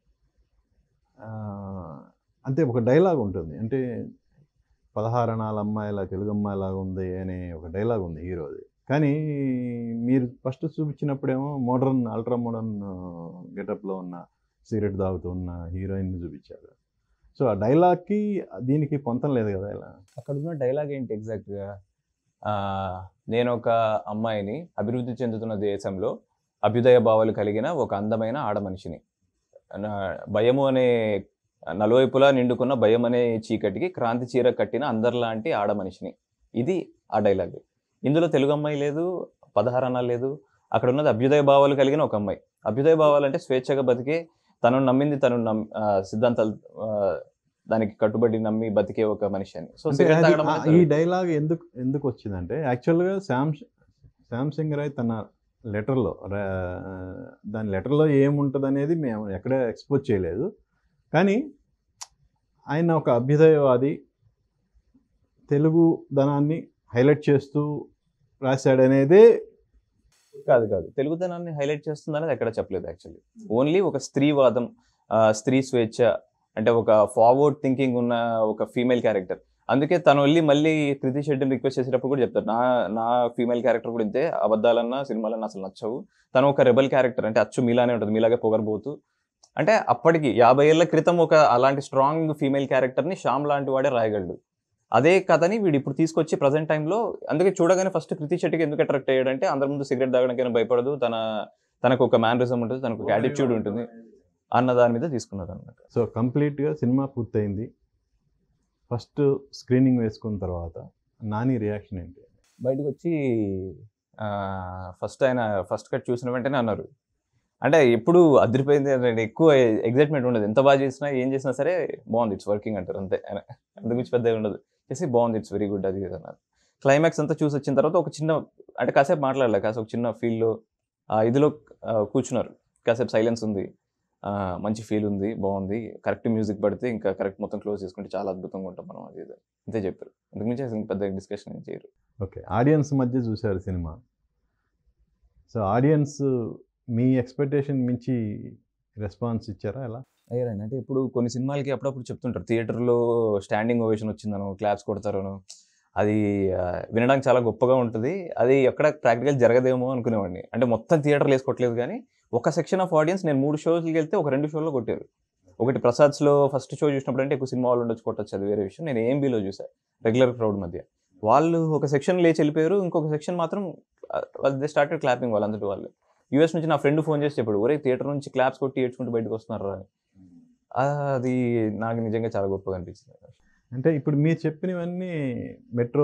ఆ, అంటే ఒక డైలాగ్ ఉంటుంది అంటే పదహారణాల అమ్మాయిలా తెలుగు అమ్మాయిలాగా ఉంది అనే ఒక డైలాగ్ ఉంది హీరోది కానీ మీరు ఫస్ట్ చూపించినప్పుడేమో మోడర్న్ అల్ట్రా మోడర్న్ గెటప్లో ఉన్న సిగరెట్ తాగుతూ ఉన్న హీరోయిన్ చూపించారు సో ఆ డైలాగ్కి దీనికి పొంతం లేదు కదా ఇలా అక్కడ ఉన్న డైలాగ్ ఏంటి ఎగ్జాక్ట్గా నేను ఒక అమ్మాయిని అభివృద్ధి చెందుతున్న దేశంలో అభ్యుదయ భావాలు కలిగిన ఒక అందమైన ఆడ మనిషిని నా భయము అనే నలువైపులా నిండుకున్న భయం అనే చీకటికి క్రాంతి చీర కట్టిన అందరిలాంటి ఆడ మనిషిని ఇది ఆ డైలాగ్ ఇందులో తెలుగు అమ్మాయి లేదు పదహారణ లేదు అక్కడ ఉన్నది అభ్యుదయ భావాలు కలిగిన ఒక అమ్మాయి అభ్యుదయ భావాలు అంటే స్వేచ్ఛగా బతికే తను నమ్మింది తను నమ్ ఆ, సిద్ధాంతాలు ఆ, దానికి కట్టుబడి నమ్మి బతికే ఒక మనిషి అని సో అంటే సిగరెట్ అది- తాగడం ఆ- అనేది ఈ డైలాగ్ ఎందుకు ఎందుకు వచ్చిందంటే యాక్చువల్గా శామ్ శామ్ సింగ్ రాయ్ తన లెటర్లో దాని లెటర్లో ఏముంటుంది అనేది మేము ఎక్కడ ఎక్స్పోజ్ చేయలేదు కానీ ఆయన ఒక అభ్యుదయవాది తెలుగు ధనాన్ని హైలైట్ చేస్తూ రాశాడనేదే కాదు కాదు తెలుగుదనాన్ని హైలైట్ చేస్తుంది అనేది ఎక్కడ చెప్పలేదు యాక్చువల్లీ ఓన్లీ ఒక స్త్రీవాదం ఆ, స్త్రీ స్వేచ్ఛ అంటే ఒక ఫార్వర్డ్ థింకింగ్ ఉన్న ఒక ఫీమేల్ క్యారెక్టర్ అందుకే తను వెళ్ళి మళ్ళీ కృతి శెట్టిని రిక్వెస్ట్ చేసేటప్పుడు కూడా చెప్తారు నా నా ఫీమేల్ క్యారెక్టర్ కూడా ఇంతే అబద్ధాలన్నా సినిమాలన్నా అసలు నచ్చవు తను ఒక రెబల్ క్యారెక్టర్ అంటే అచ్చు మీలానే ఉంటుంది మీలాగే పొగరబోతూ అంటే అప్పటికి యాభై ఏళ్ల క్రితం ఒక అలాంటి స్ట్రాంగ్ ఫీమేల్ క్యారెక్టర్ని శ్యామ్ లాంటి వాడే రాయగలడు అదే కథని వీడు ఇప్పుడు తీసుకొచ్చి ప్రజెంట్ టైంలో అందుకే చూడగానే ఫస్ట్ కృతి శెట్టికి ఎందుకు అట్రాక్ట్ అయ్యాడంటే అందరి ముందు సిగరెట్ తాగడానికైనా భయపడదు తన తనకు ఒక మ్యానరిజం ఉంటుంది తనకు ఒక యాటిట్యూడ్ ఉంటుంది అన్న దాని మీద తీసుకున్నారు అనమాట సో కంప్లీట్గా సినిమా పూర్తయింది ఫస్ట్ స్క్రీనింగ్ వేసుకున్న తర్వాత నాని రియాక్షన్ ఏంటి బయటకు వచ్చి ఫస్ట్ ఆయన ఫస్ట్ కట్ చూసిన వెంటనే అన్నారు అంటే ఎప్పుడు అదిరిపోయింది అంటే ఎక్కువ ఎగ్జైట్మెంట్ ఉండదు ఎంత బాగా చేసినా ఏం చేసినా సరే బాగుంది ఇట్స్ వర్కింగ్ అంటారు అంతే ఆయన అందుగురించి పెద్దగా ఉండదు చేసి బాగుంది ఇట్స్ వెరీ గుడ్ అది ఇది అన్నారు క్లైమాక్స్ అంతా చూసి వచ్చిన తర్వాత ఒక చిన్న అంటే కాసేపు మాట్లాడలే కాసేపు ఒక చిన్న ఫీల్లో ఇదిలో ఆ, కూర్చున్నారు కాసేపు సైలెన్స్ ఉంది ఆ, మంచి ఫీల్ ఉంది బాగుంది కరెక్ట్ మ్యూజిక్ పడితే ఇంకా కరెక్ట్ మొత్తం క్లోజ్ చేసుకుంటే చాలా అద్భుతంగా ఉంటాం మనం అది ఇది అంతే చెప్పారు అందుగురించి అసలు ఇంక పెద్ద డిస్కషన్ ఏం చేయరు ఓకే ఆడియన్స్ మధ్య చూశారు సినిమా సో ఆడియన్స్ మీ ఎక్స్పెక్టేషన్ మించి రెస్పాన్స్ ఇచ్చారా ఎలా అయ్యారండి అంటే ఇప్పుడు కొన్ని సినిమాలకి అప్పుడప్పుడు చెప్తుంటారు థియేటర్లో స్టాండింగ్ ఓవేషన్ వచ్చిందను క్లాప్స్ కొడతారను అది ఆ, వినడానికి చాలా గొప్పగా ఉంటుంది అది ఎక్కడ ప్రాక్టికల్ జరగదేమో అనుకునేవాడిని అంటే మొత్తం థియేటర్లు వేసుకోవట్లేదు కానీ ఒక సెక్షన్ ఆఫ్ ఆడియన్స్ నేను మూడు షోస్కి వెళ్తే ఒక రెండు షోల్లో కొట్టారు ఒకటి ప్రసాద్స్లో ఫస్ట్ షో చూసినప్పుడు అంటే ఎక్కువ సినిమా వాళ్ళు ఉండొచ్చు కొట్టచ్చు అది వేరే విషయం నేను ఏఎంబీలో చూసాను రెగ్యులర్ క్రౌడ్ మధ్య వాళ్ళు ఒక సెక్షన్ లేచి వెళ్ళిపోయారు ఇంకొక సెక్షన్ మాత్రం దే స్టార్టెడ్ క్లాపింగ్ వాళ్ళంతటి వాళ్ళు యూఎస్ నుంచి నా ఫ్రెండ్ ఫోన్ చేసి చెప్పాడు ఒరే థియేటర్ నుంచి క్లాప్స్ కొట్టి ఏడ్చుకుంటూ బయటకు వస్తున్నారు అని అది నాకు నిజంగా చాలా గొప్పగా అనిపించింది అంటే ఇప్పుడు మీరు చెప్పినవన్నీ మెట్రో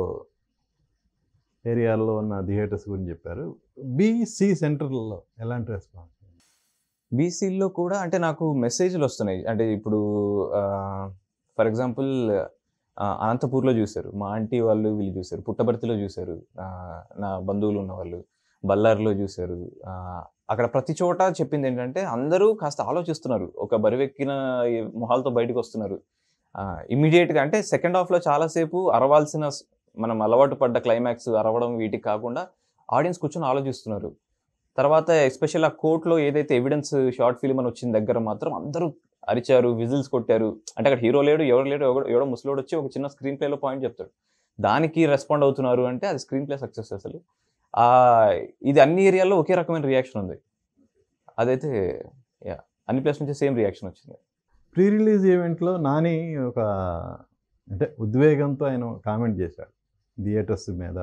ఏరియాలో ఉన్న థియేటర్స్ గురించి చెప్పారు బీసీ సెంటర్లో ఎలాంటి రెస్పాన్స్ బీసీల్లో కూడా అంటే నాకు మెసేజ్లు వస్తున్నాయి అంటే ఇప్పుడు ఫర్ ఎగ్జాంపుల్ అనంతపూర్లో చూశారు మా ఆంటీ వాళ్ళు వీళ్ళు చూశారు పుట్టబర్తిలో చూశారు ఆ, నా బంధువులు ఉన్న వాళ్ళు బళ్ళారిలో చూశారు ఆ, అక్కడ ప్రతి చోట చెప్పింది ఏంటంటే అందరూ కాస్త ఆలోచిస్తున్నారు ఒక బరివెక్కిన ఈ మొహాలతో బయటకు వస్తున్నారు ఇమీడియట్గా అంటే సెకండ్ హాఫ్లో చాలాసేపు అరవాల్సిన స్- మనం అలవాటు పడ్డ క్లైమాక్స్ అరవడం వీటికి కాకుండా ఆడియన్స్ కూర్చొని ఆలోచిస్తున్నారు తర్వాత ఎస్పెషల్ ఆ కోర్టులో ఏదైతే ఎవిడెన్స్ షార్ట్ ఫిల్మ్ అని వచ్చిన దగ్గర మాత్రం అందరూ అరిచారు విజిల్స్ కొట్టారు అంటే అక్కడ హీరో లేడు ఎవరు లేడు ఎవడో ఎవడో ముసలోడు వచ్చి ఒక చిన్న స్క్రీన్ ప్లేలో పాయింట్ చెప్తాడు దానికి రెస్పాండ్ అవుతున్నారు అంటే అది స్క్రీన్ ప్లే సక్సెస్ అసలు ఆ, ఇది అన్ని ఏరియాల్లో ఒకే రకమైన రియాక్షన్ ఉంది అదైతే యా అన్ని ప్లేస్ నుంచి సేమ్ రియాక్షన్ వచ్చింది ప్రీ రిలీజ్ ఈవెంట్లో నాని ఒక అంటే ఉద్వేగంతో ఆయన కామెంట్ చేశాడు థియేటర్స్ మీద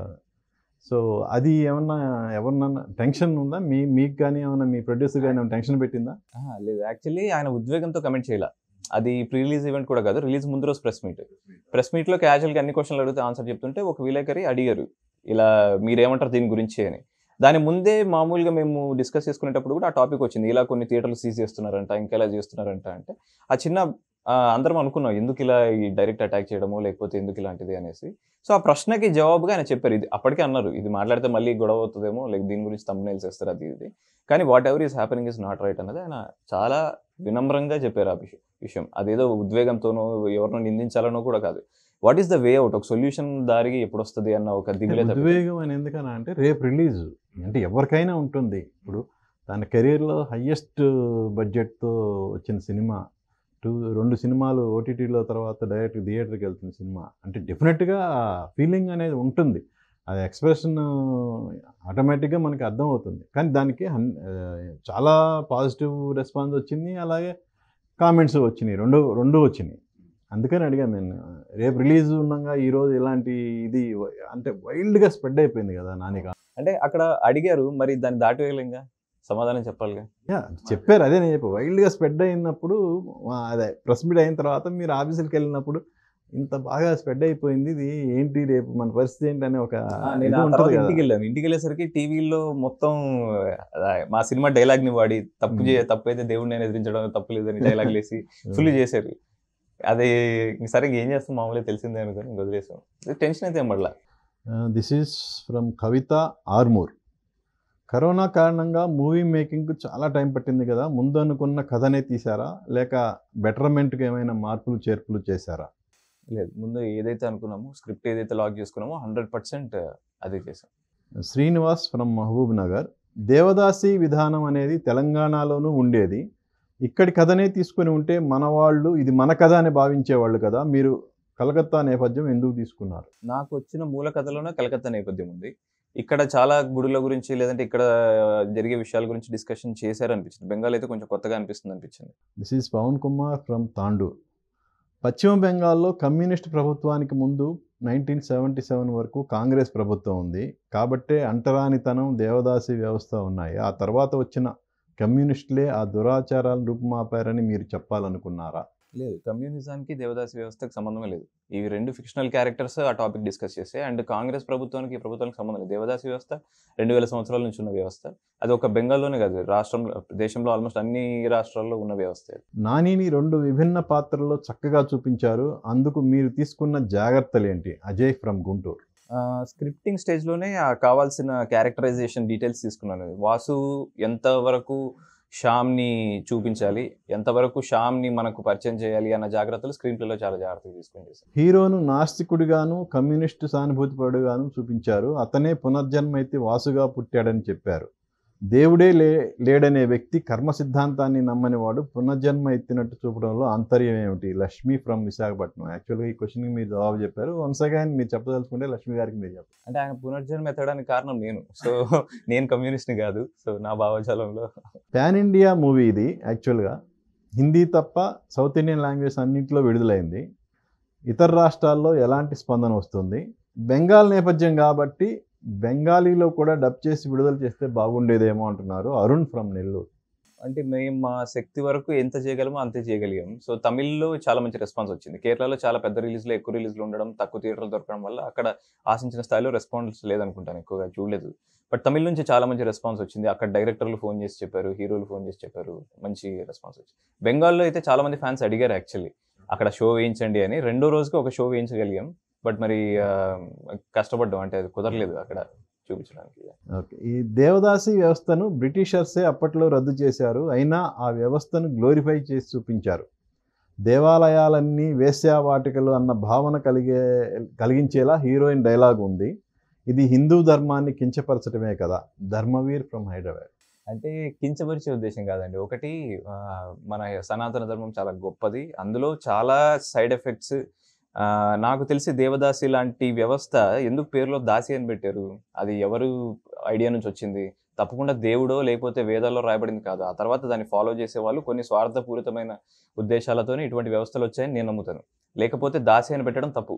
సో అది ఏమన్నా ఎవరినన్నా టెన్షన్ ఉందా మీ మీకు కానీ ఏమన్నా మీ ప్రొడ్యూసర్ కానీ ఏమైనా టెన్షన్ పెట్టిందా ఆహా, లేదు యాక్చువల్లీ ఆయన ఉద్వేగంతో కమెంట్ చేయాల అది ప్రీ రిలీజ్ ఈవెంట్ కూడా కాదు రిలీజ్ ముందు రోజు ప్రెస్ మీట్ ప్రెస్ మీట్లో క్యాజువల్గా అన్ని క్వశ్చన్లు అడిగితే ఆన్సర్ చెప్తుంటే ఒక విలేకరి అడిగారు ఇలా మీరేమంటారు దీని గురించి అని దాని ముందే మామూలుగా మేము డిస్కస్ చేసుకునేటప్పుడు కూడా ఆ టాపిక్ వచ్చింది ఇలా కొన్ని థియేటర్లు సీజ్ చేస్తున్నారంట ఇంకా ఇలా చేస్తున్నారంట అంటే ఆ చిన్న ఆ, అందరం అనుకున్నాం ఎందుకు ఇలా ఈ డైరెక్ట్ అటాక్ చేయడము లేకపోతే ఎందుకు ఇలాంటిది అనేసి సో ఆ ప్రశ్నకి జవాబుగా ఆయన చెప్పారు ఇది అప్పటికే అన్నారు ఇది మాట్లాడితే మళ్ళీ గొడవ అవుతుందేమో లైక్ దీని గురించి తమ్మునేల్స్ వేస్తారు అది ఇది కానీ whatever is happening is not right అన్నది ఆయన చాలా వినమ్రంగా చెప్పారు ఆ విషయం విషయం అదేదో ఉద్వేగంతోనో ఎవరినో నిందించాలనో కూడా కాదు what is the way out ఒక సొల్యూషన్ దారికి ఎప్పుడు వస్తుంది అన్న ఒక దిగులే తప్పితే- ఉద్వేగం అని ఎందుకన్నా అంటే రేపు రిలీజ్ అంటే ఎవరికైనా ఉంటుంది ఇప్పుడు తన కెరీర్లో హయ్యెస్ట్ బడ్జెట్తో వచ్చిన సినిమా టూ రెండు సినిమాలు ఓటీటీలో తర్వాత డైరెక్ట్ థియేటర్కి వెళ్తున్న సినిమా అంటే డెఫినెట్గా ఫీలింగ్ అనేది ఉంటుంది అది ఎక్స్ప్రెషన్ ఆటోమేటిక్గా మనకి అర్థమవుతుంది కానీ దానికి హన్- ఆ, చాలా పాజిటివ్ రెస్పాన్స్ వచ్చింది అలాగే కామెంట్స్ వచ్చినాయి రెండు రెండు వచ్చినాయి అందుకని అడిగాను నేను రేపు రిలీజ్ ఉండగా ఈరోజు ఇలాంటి ఇది వ- అంటే వైల్డ్గా స్ప్రెడ్ అయిపోయింది కదా నానిక అంటే అక్కడ అడిగారు మరి దాన్ని దాటివేయలేంగా సమాధానం చెప్పాలిగా యా చెప్పారు అదే నేను చెప్పి వైల్డ్గా స్ప్రెడ్ అయినప్పుడు ఆ, అదే ప్రెస్ మీట్ అయిన తర్వాత మీరు ఆఫీసులకు వెళ్ళినప్పుడు ఇంత బాగా స్ప్రెడ్ అయిపోయింది ఇది ఏంటి రేపు మన పరిస్థితి ఏంటి అనే ఒక నేను ఇది ఆ ఉంటుంది తర్వాత కదా ఇంటికి వెళ్ళాను ఇంటికి వెళ్ళేసరికి టీవీలో మొత్తం ఆ, మా సినిమా డైలాగ్ ని వాడి తప్పు చే తప్పు అయితే దేవుడిని నేను ఎదిరించడం తప్పు లేదని డైలాగ్ వేసి ఫుల్ చేశారు అది సరే ఇంక ఏం చేస్తాం మామూలుగా తెలిసిందే అనుకుని ఇంక వదిలేసాం టెన్షన్ అయితే ఏం పడలా this is from Kavitha Armoor corona కారణంగా మూవీ మేకింగ్కు చాలా టైం పట్టింది కదా ముందు అనుకున్న కథనే తీశారా లేక బెటర్మెంట్కి ఏమైనా మార్పులు చేర్పులు చేశారా లేదు ముందు ఏదైతే అనుకున్నామో స్క్రిప్ట్ ఏదైతే లాక్ చేసుకున్నామో హండ్రెడ్ పర్సెంట్ అదే చేసాం శ్రీనివాస్ ఫ్రమ్ మహబూబ్ నగర్ దేవదాసి విధానం అనేది తెలంగాణలోనూ ఉండేది ఇక్కడి కథనే తీసుకొని ఉంటే మన వాళ్ళు ఇది మన కథ అని భావించేవాళ్ళు కదా మీరు కలకత్తా నేపథ్యం ఎందుకు తీసుకున్నారు నాకు వచ్చిన మూల కథలోనే కలకత్తా నేపథ్యం ఉంది ఇక్కడ చాలా గుడుల గురించి లేదంటే ఇక్కడ జరిగే విషయాల గురించి డిస్కషన్ చేశారు అనిపించింది బెంగాల్ అయితే కొంచెం కొత్తగా అనిపిస్తుంది అనిపించింది this is Pavan Kumar from Tandur పశ్చిమ బెంగాల్లో కమ్యూనిస్ట్ ప్రభుత్వానికి ముందు నైన్టీన్ సెవెంటీ సెవెన్ వరకు కాంగ్రెస్ ప్రభుత్వం ఉంది కాబట్టే అంటరానితనం దేవదాసి వ్యవస్థ ఉన్నాయి ఆ తర్వాత వచ్చిన కమ్యూనిస్టులే ఆ దురాచారాలను రూపుమాపారని మీరు చెప్పాలనుకున్నారా లేదు కమ్యూనిజానికి దేవదాసి వ్యవస్థకి సంబంధమే లేదు ఇవి రెండు ఫిక్షనల్ క్యారెక్టర్స్ ఆ టాపిక్ డిస్కస్ చేస్తే అండ్ కాంగ్రెస్ ప్రభుత్వానికి ఈ ప్రభుత్వానికి సంబంధం లేదు దేవదాసి వ్యవస్థ రెండు వేల సంవత్సరాల నుంచి ఉన్న వ్యవస్థ అది ఒక బెంగాల్లోనే కాదు రాష్ట్రంలో దేశంలో ఆల్మోస్ట్ అన్ని రాష్ట్రాల్లో ఉన్న వ్యవస్థ ఇది. నానిని రెండు విభిన్న పాత్రల్లో చక్కగా చూపించారు అందుకు మీరు తీసుకున్న జాగ్రత్తలు ఏంటి అజయ్ ఫ్రమ్ గుంటూరు స్క్రిప్టింగ్ స్టేజ్లోనే ఆ కావాల్సిన క్యారెక్టరైజేషన్ డీటెయిల్స్ తీసుకున్నాను వాసు ఎంతవరకు శ్యామ్ని చూపించాలి ఎంతవరకు శ్యామ్ని మనకు పరిచయం చేయాలి అన్న జాగ్రత్తలు స్క్రీన్ ప్లేలో చాలా జాగ్రత్తగా తీసుకుని చేశాను హీరోను నాస్తికుడిగాను కమ్యూనిస్టు సానుభూతిపరుడుగాను చూపించారు అతనే పునర్జన్మ ఎత్తి వాసుగా పుట్టాడని చెప్పారు దేవుడే లే లేడనే వ్యక్తి కర్మ సిద్ధాంతాన్ని నమ్మని వాడు పునర్జన్మ ఎత్తినట్టు చూపడంలో ఆంతర్యం ఏమిటి లక్ష్మి ఫ్రమ్ విశాఖపట్నం యాక్చువల్గా ఈ క్వశ్చన్కి మీరు జవాబు చెప్పారు వన్స్ అగైన్ మీరు చెప్పదలుచుకుంటే లక్ష్మి గారికి మీరు చెప్పారు అంటే ఆయన పునర్జన్మ ఎత్తడానికి కారణం నేను సో నేను కమ్యూనిస్ట్ని కాదు సో నా భావజాలంలో పాన్ ఇండియా మూవీ ఇది యాక్చువల్గా హిందీ తప్ప సౌత్ ఇండియన్ లాంగ్వేజ్ అన్నింటిలో విడుదలైంది ఇతర రాష్ట్రాల్లో ఎలాంటి స్పందన వస్తుంది బెంగాల్ నేపథ్యం కాబట్టి బెంగాలీలో కూడా డబ్ చేసి విడుదల చేస్తే బాగుండేదేమో అంటున్నారు అరుణ్ ఫ్రమ్ నెల్లూరు అంటే మేము మా శక్తి వరకు ఎంత చేయగలమో అంతే చేయగలిగాం సో తమిళ్లో చాలా మంచి రెస్పాన్స్ వచ్చింది కేరళలో చాలా పెద్ద రిలీజ్లో ఎక్కువ రిలీజ్లు ఉండడం తక్కువ థియేటర్లు దొరకడం వల్ల అక్కడ ఆశించిన స్థాయిలో రెస్పాన్స్ లేదనుకుంటాను ఎక్కువగా చూడలేదు బట్ తమిళ్ నుంచి చాలా మంచి రెస్పాన్స్ వచ్చింది అక్కడ డైరెక్టర్లు ఫోన్ చేసి చెప్పారు హీరోలు ఫోన్ చేసి చెప్పారు మంచి రెస్పాన్స్ వచ్చింది బెంగాల్లో అయితే చాలా మంది ఫ్యాన్స్ అడిగారు యాక్చువల్లీ అక్కడ షో వేయించండి అని రెండో రోజుకి ఒక షో వేయించగలిగాం బట్ మరి ఆ, కష్టపడ్డాం అంటే అది కుదరలేదు అక్కడ చూపించడానికి ఓకే ఈ దేవదాసి వ్యవస్థను బ్రిటిషర్సే అప్పట్లో రద్దు చేశారు అయినా ఆ వ్యవస్థను గ్లోరిఫై చేసి చూపించారు దేవాలయాలన్నీ వేశ్యావాటికలు అన్న భావన కలిగే కలిగించేలా హీరోయిన్ డైలాగ్ ఉంది ఇది హిందూ ధర్మాన్ని కించపరచడమే కదా ధర్మవీర్ ఫ్రమ్ హైదరాబాద్ అంటే కించపరిచే ఉద్దేశం కాదండి ఒకటి ఆ, మన సనాతన ధర్మం చాలా గొప్పది అందులో చాలా సైడ్ ఎఫెక్ట్స్ నాకు తెలిసి దేవదాసి లాంటి వ్యవస్థ ఎందుకు పేరులో దాసి అని పెట్టారు అది ఎవరు ఐడియా నుంచి వచ్చింది తప్పకుండా దేవుడో లేకపోతే వేదాల్లో రాయబడింది కాదు ఆ తర్వాత దాన్ని ఫాలో చేసే వాళ్ళు కొన్ని స్వార్థపూరితమైన ఉద్దేశాలతోనే ఇటువంటి వ్యవస్థలు వచ్చాయని నేను నమ్ముతాను లేకపోతే దాసి అని పెట్టడం తప్పు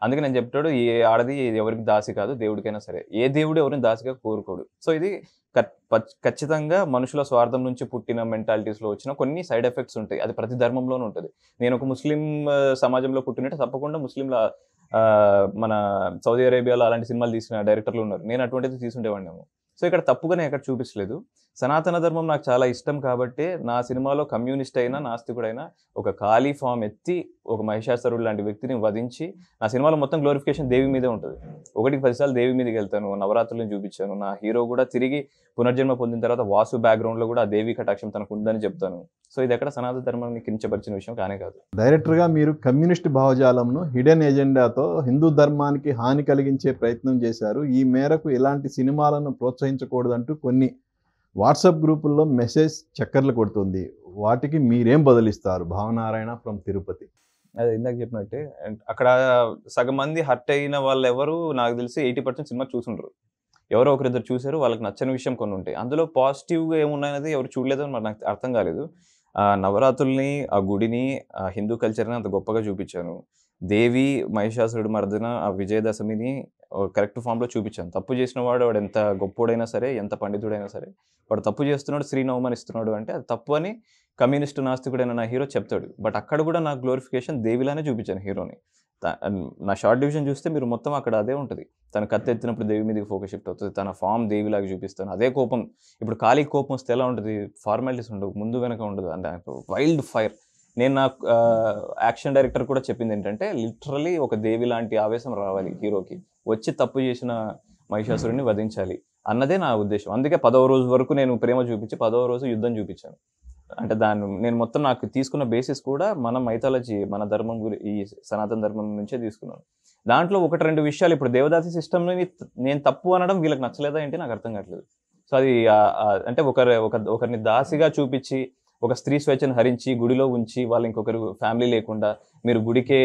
అందుకే నేను చెప్తాడు ఏ ఆడది ఎవరికి దాసి కాదు దేవుడికైనా సరే ఏ దేవుడు ఎవరిని దాసిగా కోరుకోడు సో ఇది ఖ- పచ్- ఖచ్చితంగా మనుషుల స్వార్థం నుంచి పుట్టిన మెంటాలిటీస్లో వచ్చిన కొన్ని సైడ్ ఎఫెక్ట్స్ ఉంటాయి అది ప్రతి ధర్మంలోనూ ఉంటుంది నేను ఒక ముస్లిం ఆ, సమాజంలో పుట్టినట్టు తప్పకుండా ముస్లింల ఆ, మన సౌదీ అరేబియాలో అలాంటి సినిమాలు తీసిన డైరెక్టర్లు ఉన్నారు నేను అటువంటిది తీసుండేవాడినేమో సో ఇక్కడ తప్పుగా నేను ఎక్కడ చూపించలేదు సనాతన ధర్మం నాకు చాలా ఇష్టం కాబట్టి నా సినిమాలో కమ్యూనిస్ట్ అయినా నాస్తికుడైనా ఒక ఖాళీ ఫామ్ ఎత్తి ఒక మహిషాసురుడు లాంటి వ్యక్తిని వధించి నా సినిమాలో మొత్తం గ్లోరిఫికేషన్ దేవి మీదే ఉంటుంది ఒకటికి పదిసార్లు దేవి మీదకి వెళ్తాను నవరాత్రులను చూపించాను నా హీరో కూడా తిరిగి పునర్జన్మ పొందిన తర్వాత వాసు బ్యాక్గ్రౌండ్లో కూడా ఆ దేవి కటాక్షం తనకు ఉందని చెప్తాను సో ఇది ఎక్కడ సనాతన ధర్మాన్ని కించపరిచిన విషయం కానే కాదు డైరెక్టర్గా మీరు కమ్యూనిస్ట్ భావజాలంను హిడెన్ ఎజెండాతో హిందూ ధర్మానికి హాని కలిగించే ప్రయత్నం చేశారు ఈ మేరకు ఇలాంటి సినిమాలను ప్రోత్సహించకూడదంటూ కొన్ని వాట్సాప్ గ్రూపుల్లో మెసేజ్ చక్కర్లు కొడుతుంది వాటికి మీరేం బదులిస్తారు భావనారాయణ ఫ్రమ్ తిరుపతి అదే ఇందాక చెప్పినట్టే and అక్కడ సగం మంది హర్ట్ అయిన వాళ్ళు ఎవరు నాకు తెలిసి ఎయిటీ పర్సెంట్ సినిమా చూసుండ్రు ఎవరో ఒకరిద్దరు చూశారు వాళ్ళకి నచ్చని విషయం కొన్ని ఉంటాయి అందులో పాజిటివ్గా ఏమున్నాయనేది ఎవరు చూడలేదు అని మరి నాకు అర్థం కాలేదు ఆ నవరాత్రుల్ని ఆ గుడిని ఆ హిందూ కల్చర్ని అంత గొప్పగా చూపించాను దేవి మహిషాసురుడు మర్దన ఆ విజయదశమిని కరెక్ట్ ఫామ్లో చూపించాను తప్పు చేసిన వాడు వాడు ఎంత గొప్పోడైనా సరే ఎంత పండితుడైనా సరే వాడు తప్పు చేస్తున్నాడు శ్రీనవమని ఇస్తున్నాడు అంటే అది తప్పు అని కమ్యూనిస్ట్ నాస్తికుడైన నా హీరో చెప్తాడు బట్ అక్కడ కూడా నా గ్లోరిఫికేషన్ దేవిలానే చూపించాను హీరోని త- నా షార్ట్ డివిజన్ చూస్తే మీరు మొత్తం అక్కడ అదే ఉంటుంది తన కత్తి ఎత్తినప్పుడు దేవి మీదకి ఫోకస్ షిఫ్ట్ అవుతుంది తన ఫామ్ దేవిలాగా చూపిస్తాను అదే కోపం ఇప్పుడు ఖాళీ కోపం వస్తే ఎలా ఉంటుంది ఫార్మాలిటీస్ ఉండవు ముందు వెనక ఉండదు అంటే వైల్డ్ ఫైర్ నేను నా యాక్షన్ డైరెక్టర్ కూడా చెప్పింది ఏంటంటే లిటరలీ ఒక దేవి లాంటి ఆవేశం రావాలి హీరోకి వచ్చి తప్పు చేసిన మహిషాసురుడిని వధించాలి అన్నదే నా ఉద్దేశం అందుకే పదవ రోజు వరకు నేను ప్రేమ చూపించి పదవ రోజు యుద్ధం చూపించాను అంటే దాన్ని నేను మొత్తం నాకు తీసుకున్న బేసిస్ కూడా మన మైథాలజీ మన ధర్మం గురి ఈ సనాతన ధర్మం నుంచే తీసుకున్నాను దాంట్లో ఒకటి రెండు విషయాలు ఇప్పుడు దేవదాసి సిస్టమ్ని నేను తప్పు అనడం వీళ్ళకి నచ్చలేదా ఏంటి నాకు అర్థం కావట్లేదు సో అది ఆ- ఆ- అంటే ఒకరి ఒక ఒకరిని దాసిగా చూపించి ఒక స్త్రీ స్వేచ్ఛను హరించి గుడిలో ఉంచి వాళ్ళు ఇంకొకరు ఫ్యామిలీ లేకుండా మీరు గుడికే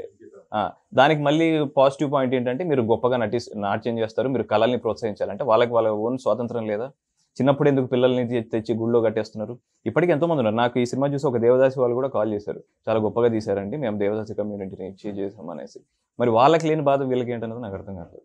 ఆ, దానికి మళ్ళీ పాజిటివ్ పాయింట్ ఏంటంటే మీరు గొప్పగా నటి నాట్యం చేస్తారు మీరు కళల్ని ప్రోత్సహించాలి అంటే వాళ్ళకి వాళ్ళ ఓన్ స్వాతంత్రం లేదా చిన్నప్పుడు ఎందుకు పిల్లల్ని తె- తెచ్చి గుళ్ళో కట్టేస్తున్నారు ఇప్పటికీ ఎంతో మంది ఉన్నారు నాకు ఈ సినిమా చూసి ఒక దేవదాసి వాళ్ళు కూడా కాల్ చేశారు చాలా గొప్పగా తీశారండి మేము దేవదాసి కమ్యూనిటీని ఇచ్చి చేసాం అనేసి మరి వాళ్ళకి లేని బాధ వీళ్ళకి ఏంటన్నది నాకు అర్థం కాదు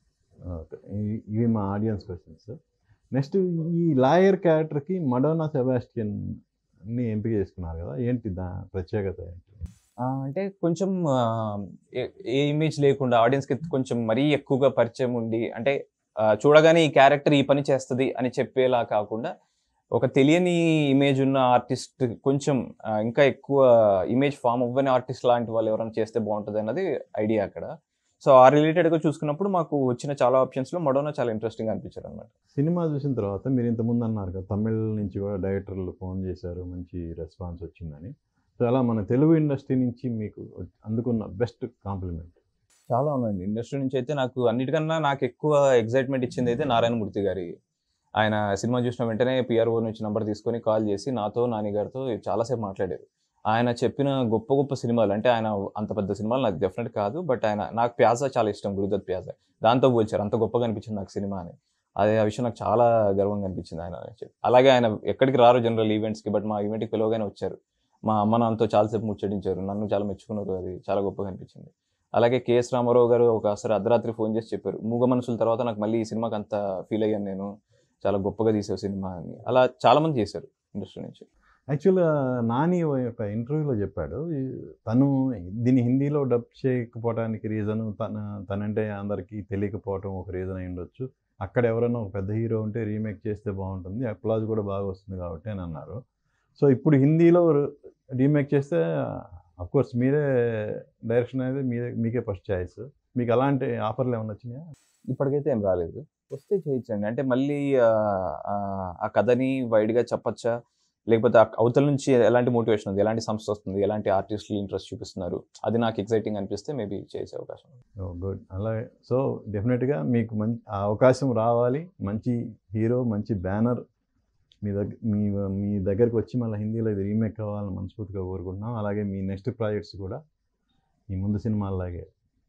ఓకే ఇవి- ఇవి మా ఆడియన్స్ క్వశ్చన్స్ నెక్స్ట్ ఈ లాయర్ క్యారెక్టర్కి మడోనా సెబాస్టియన్ని ఎంపిక చేసుకున్నారు కదా ఏంటి దా ప్రత్యేకత ఏంటి ఆ, అంటే కొంచెం ఆ, ఏ- ఏ ఇమేజ్ లేకుండా ఆడియన్స్కి కొంచెం మరీ ఎక్కువగా పరిచయం ఉండి అంటే ఆ, చూడగానే ఈ క్యారెక్టర్ ఈ పని చేస్తుంది అని చెప్పేలా కాకుండా ఒక తెలియని ఇమేజ్ ఉన్న ఆర్టిస్ట్ కొంచెం ఆ, ఇంకా ఎక్కువ ఇమేజ్ ఫామ్ అవ్వని ఆర్టిస్ట్ లాంటి వాళ్ళు ఎవరైనా చేస్తే బాగుంటుంది అన్నది ఐడియా అక్కడ సో ఆ రిలేటెడ్గా చూసుకున్నప్పుడు మాకు వచ్చిన చాలా ఆప్షన్స్లో మడోనా చాలా ఇంట్రెస్టింగ్ అనిపించారు అనమాట సినిమా చూసిన తర్వాత మీరు ఇంతకుముందు అన్నారు కదా తమిళ నుంచి కూడా డైరెక్టర్లు ఫోన్ చేశారు మంచి రెస్పాన్స్ వచ్చిందని సో అలా మన తెలుగు ఇండస్ట్రీ నుంచి మీకు అందుకున్న బెస్ట్ కాంప్లిమెంట్ చాలా ఉందండి ఇండస్ట్రీ నుంచి అయితే నాకు అన్నిటికన్నా నాకు ఎక్కువ ఎగ్జైట్మెంట్ ఇచ్చింది అయితే నారాయణమూర్తి గారి ఆయన సినిమా చూసిన వెంటనే పిఆర్ఓ నుంచి నంబర్ తీసుకొని కాల్ చేసి నాతో నాని గారితో చాలాసేపు మాట్లాడారు ఆయన చెప్పిన గొప్ప గొప్ప సినిమాలు అంటే ఆయన అంత పెద్ద సినిమాలు నాకు డెఫినెట్ కాదు బట్ ఆయన నాకు ప్యాజా చాలా ఇష్టం గురుదత్ ప్యాజా దాంతో పోల్చారు అంత గొప్పగా అనిపించింది నాకు సినిమా అని అదే ఆ విషయం నాకు చాలా గర్వంగా అనిపించింది ఆయన చెప్పి అలాగే ఆయన ఎక్కడికి రారు జనరల్ ఈవెంట్స్కి బట్ మా ఈవెంట్కి పిలవగానే వచ్చారు మా అమ్మ నాన్నతో చాలాసేపు ముచ్చటించారు నన్ను చాలా మెచ్చుకున్నారు అది చాలా గొప్పగా అనిపించింది అలాగే కేఎస్ రామారావు గారు ఒకసారి అర్ధరాత్రి ఫోన్ చేసి చెప్పారు మూగ మనుషుల తర్వాత నాకు మళ్ళీ ఈ సినిమాకి అంత ఫీల్ అయ్యాను నేను చాలా గొప్పగా తీసావు సినిమా అని అలా చాలా మంది చేశారు ఇండస్ట్రీ నుంచి యాక్చువల్గా నాని ఒక ఇంటర్వ్యూలో చెప్పాడు ఈ తను దీన్ని హిందీలో డబ్ చేయకపోవడానికి రీజన్ తన తనంటే అందరికీ తెలియకపోవటం ఒక రీజన్ అయి ఉండొచ్చు అక్కడ ఎవరైనా ఒక పెద్ద హీరో ఉంటే రీమేక్ చేస్తే బాగుంటుంది అప్లాజ్ కూడా బాగా వస్తుంది కాబట్టి అని అన్నారు సో ఇప్పుడు హిందీలో రీమేక్ చేస్తే కోర్స్ మీరే డైరెక్షన్ అనేది మీదే మీకే ఫస్ట్ ఛాయిస్ మీకు అలాంటి ఆఫర్లు ఏమైనా వచ్చినాయా ఇప్పటికైతే ఏం రాలేదు వస్తే చేయించండి అంటే మళ్ళీ ఆ, ఆ, ఆ కథని వైడ్గా చెప్పచ్చా లేకపోతే ఆ అవతల నుంచి ఎలాంటి మోటివేషన్ ఉంది ఎలాంటి సంస్థ వస్తుంది ఎలాంటి ఆర్టిస్టులు ఇంట్రెస్ట్ చూపిస్తున్నారు అది నాకు ఎక్సైటింగ్ అనిపిస్తే మేబీ చేసే అవకాశం ఉంది. గుడ్ అలాగే సో డెఫినెట్గా మీకు మంచి ఆ అవకాశం రావాలి మంచి హీరో మంచి బ్యానర్ మీ దగ్గర మీ మీ దగ్గరికి వచ్చి మళ్ళీ హిందీలో ఇది రీమేక్ కావాలని మనస్ఫూర్తిగా కోరుకుంటున్నాం అలాగే మీ నెక్స్ట్ ప్రాజెక్ట్స్ కూడా మీ ముందు సినిమాలాగే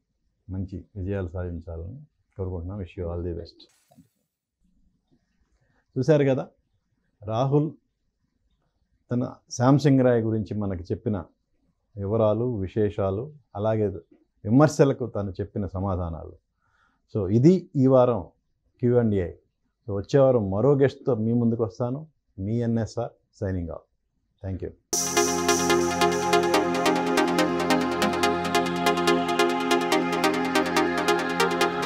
మంచి విజయాలు సాధించాలని కోరుకుంటున్నాం wish you all the best చూశారు కదా రాహుల్ తన శాంసంగ్ రాయ్ గురించి మనకి చెప్పిన వివరాలు విశేషాలు అలాగే విమర్శలకు తను చెప్పిన సమాధానాలు సో ఇది ఈ వారం క్యూ అండ్ ఏ సో వచ్చే వారం మరో గెస్ట్తో మీ ముందుకు వస్తాను మీ NSR signing off thank you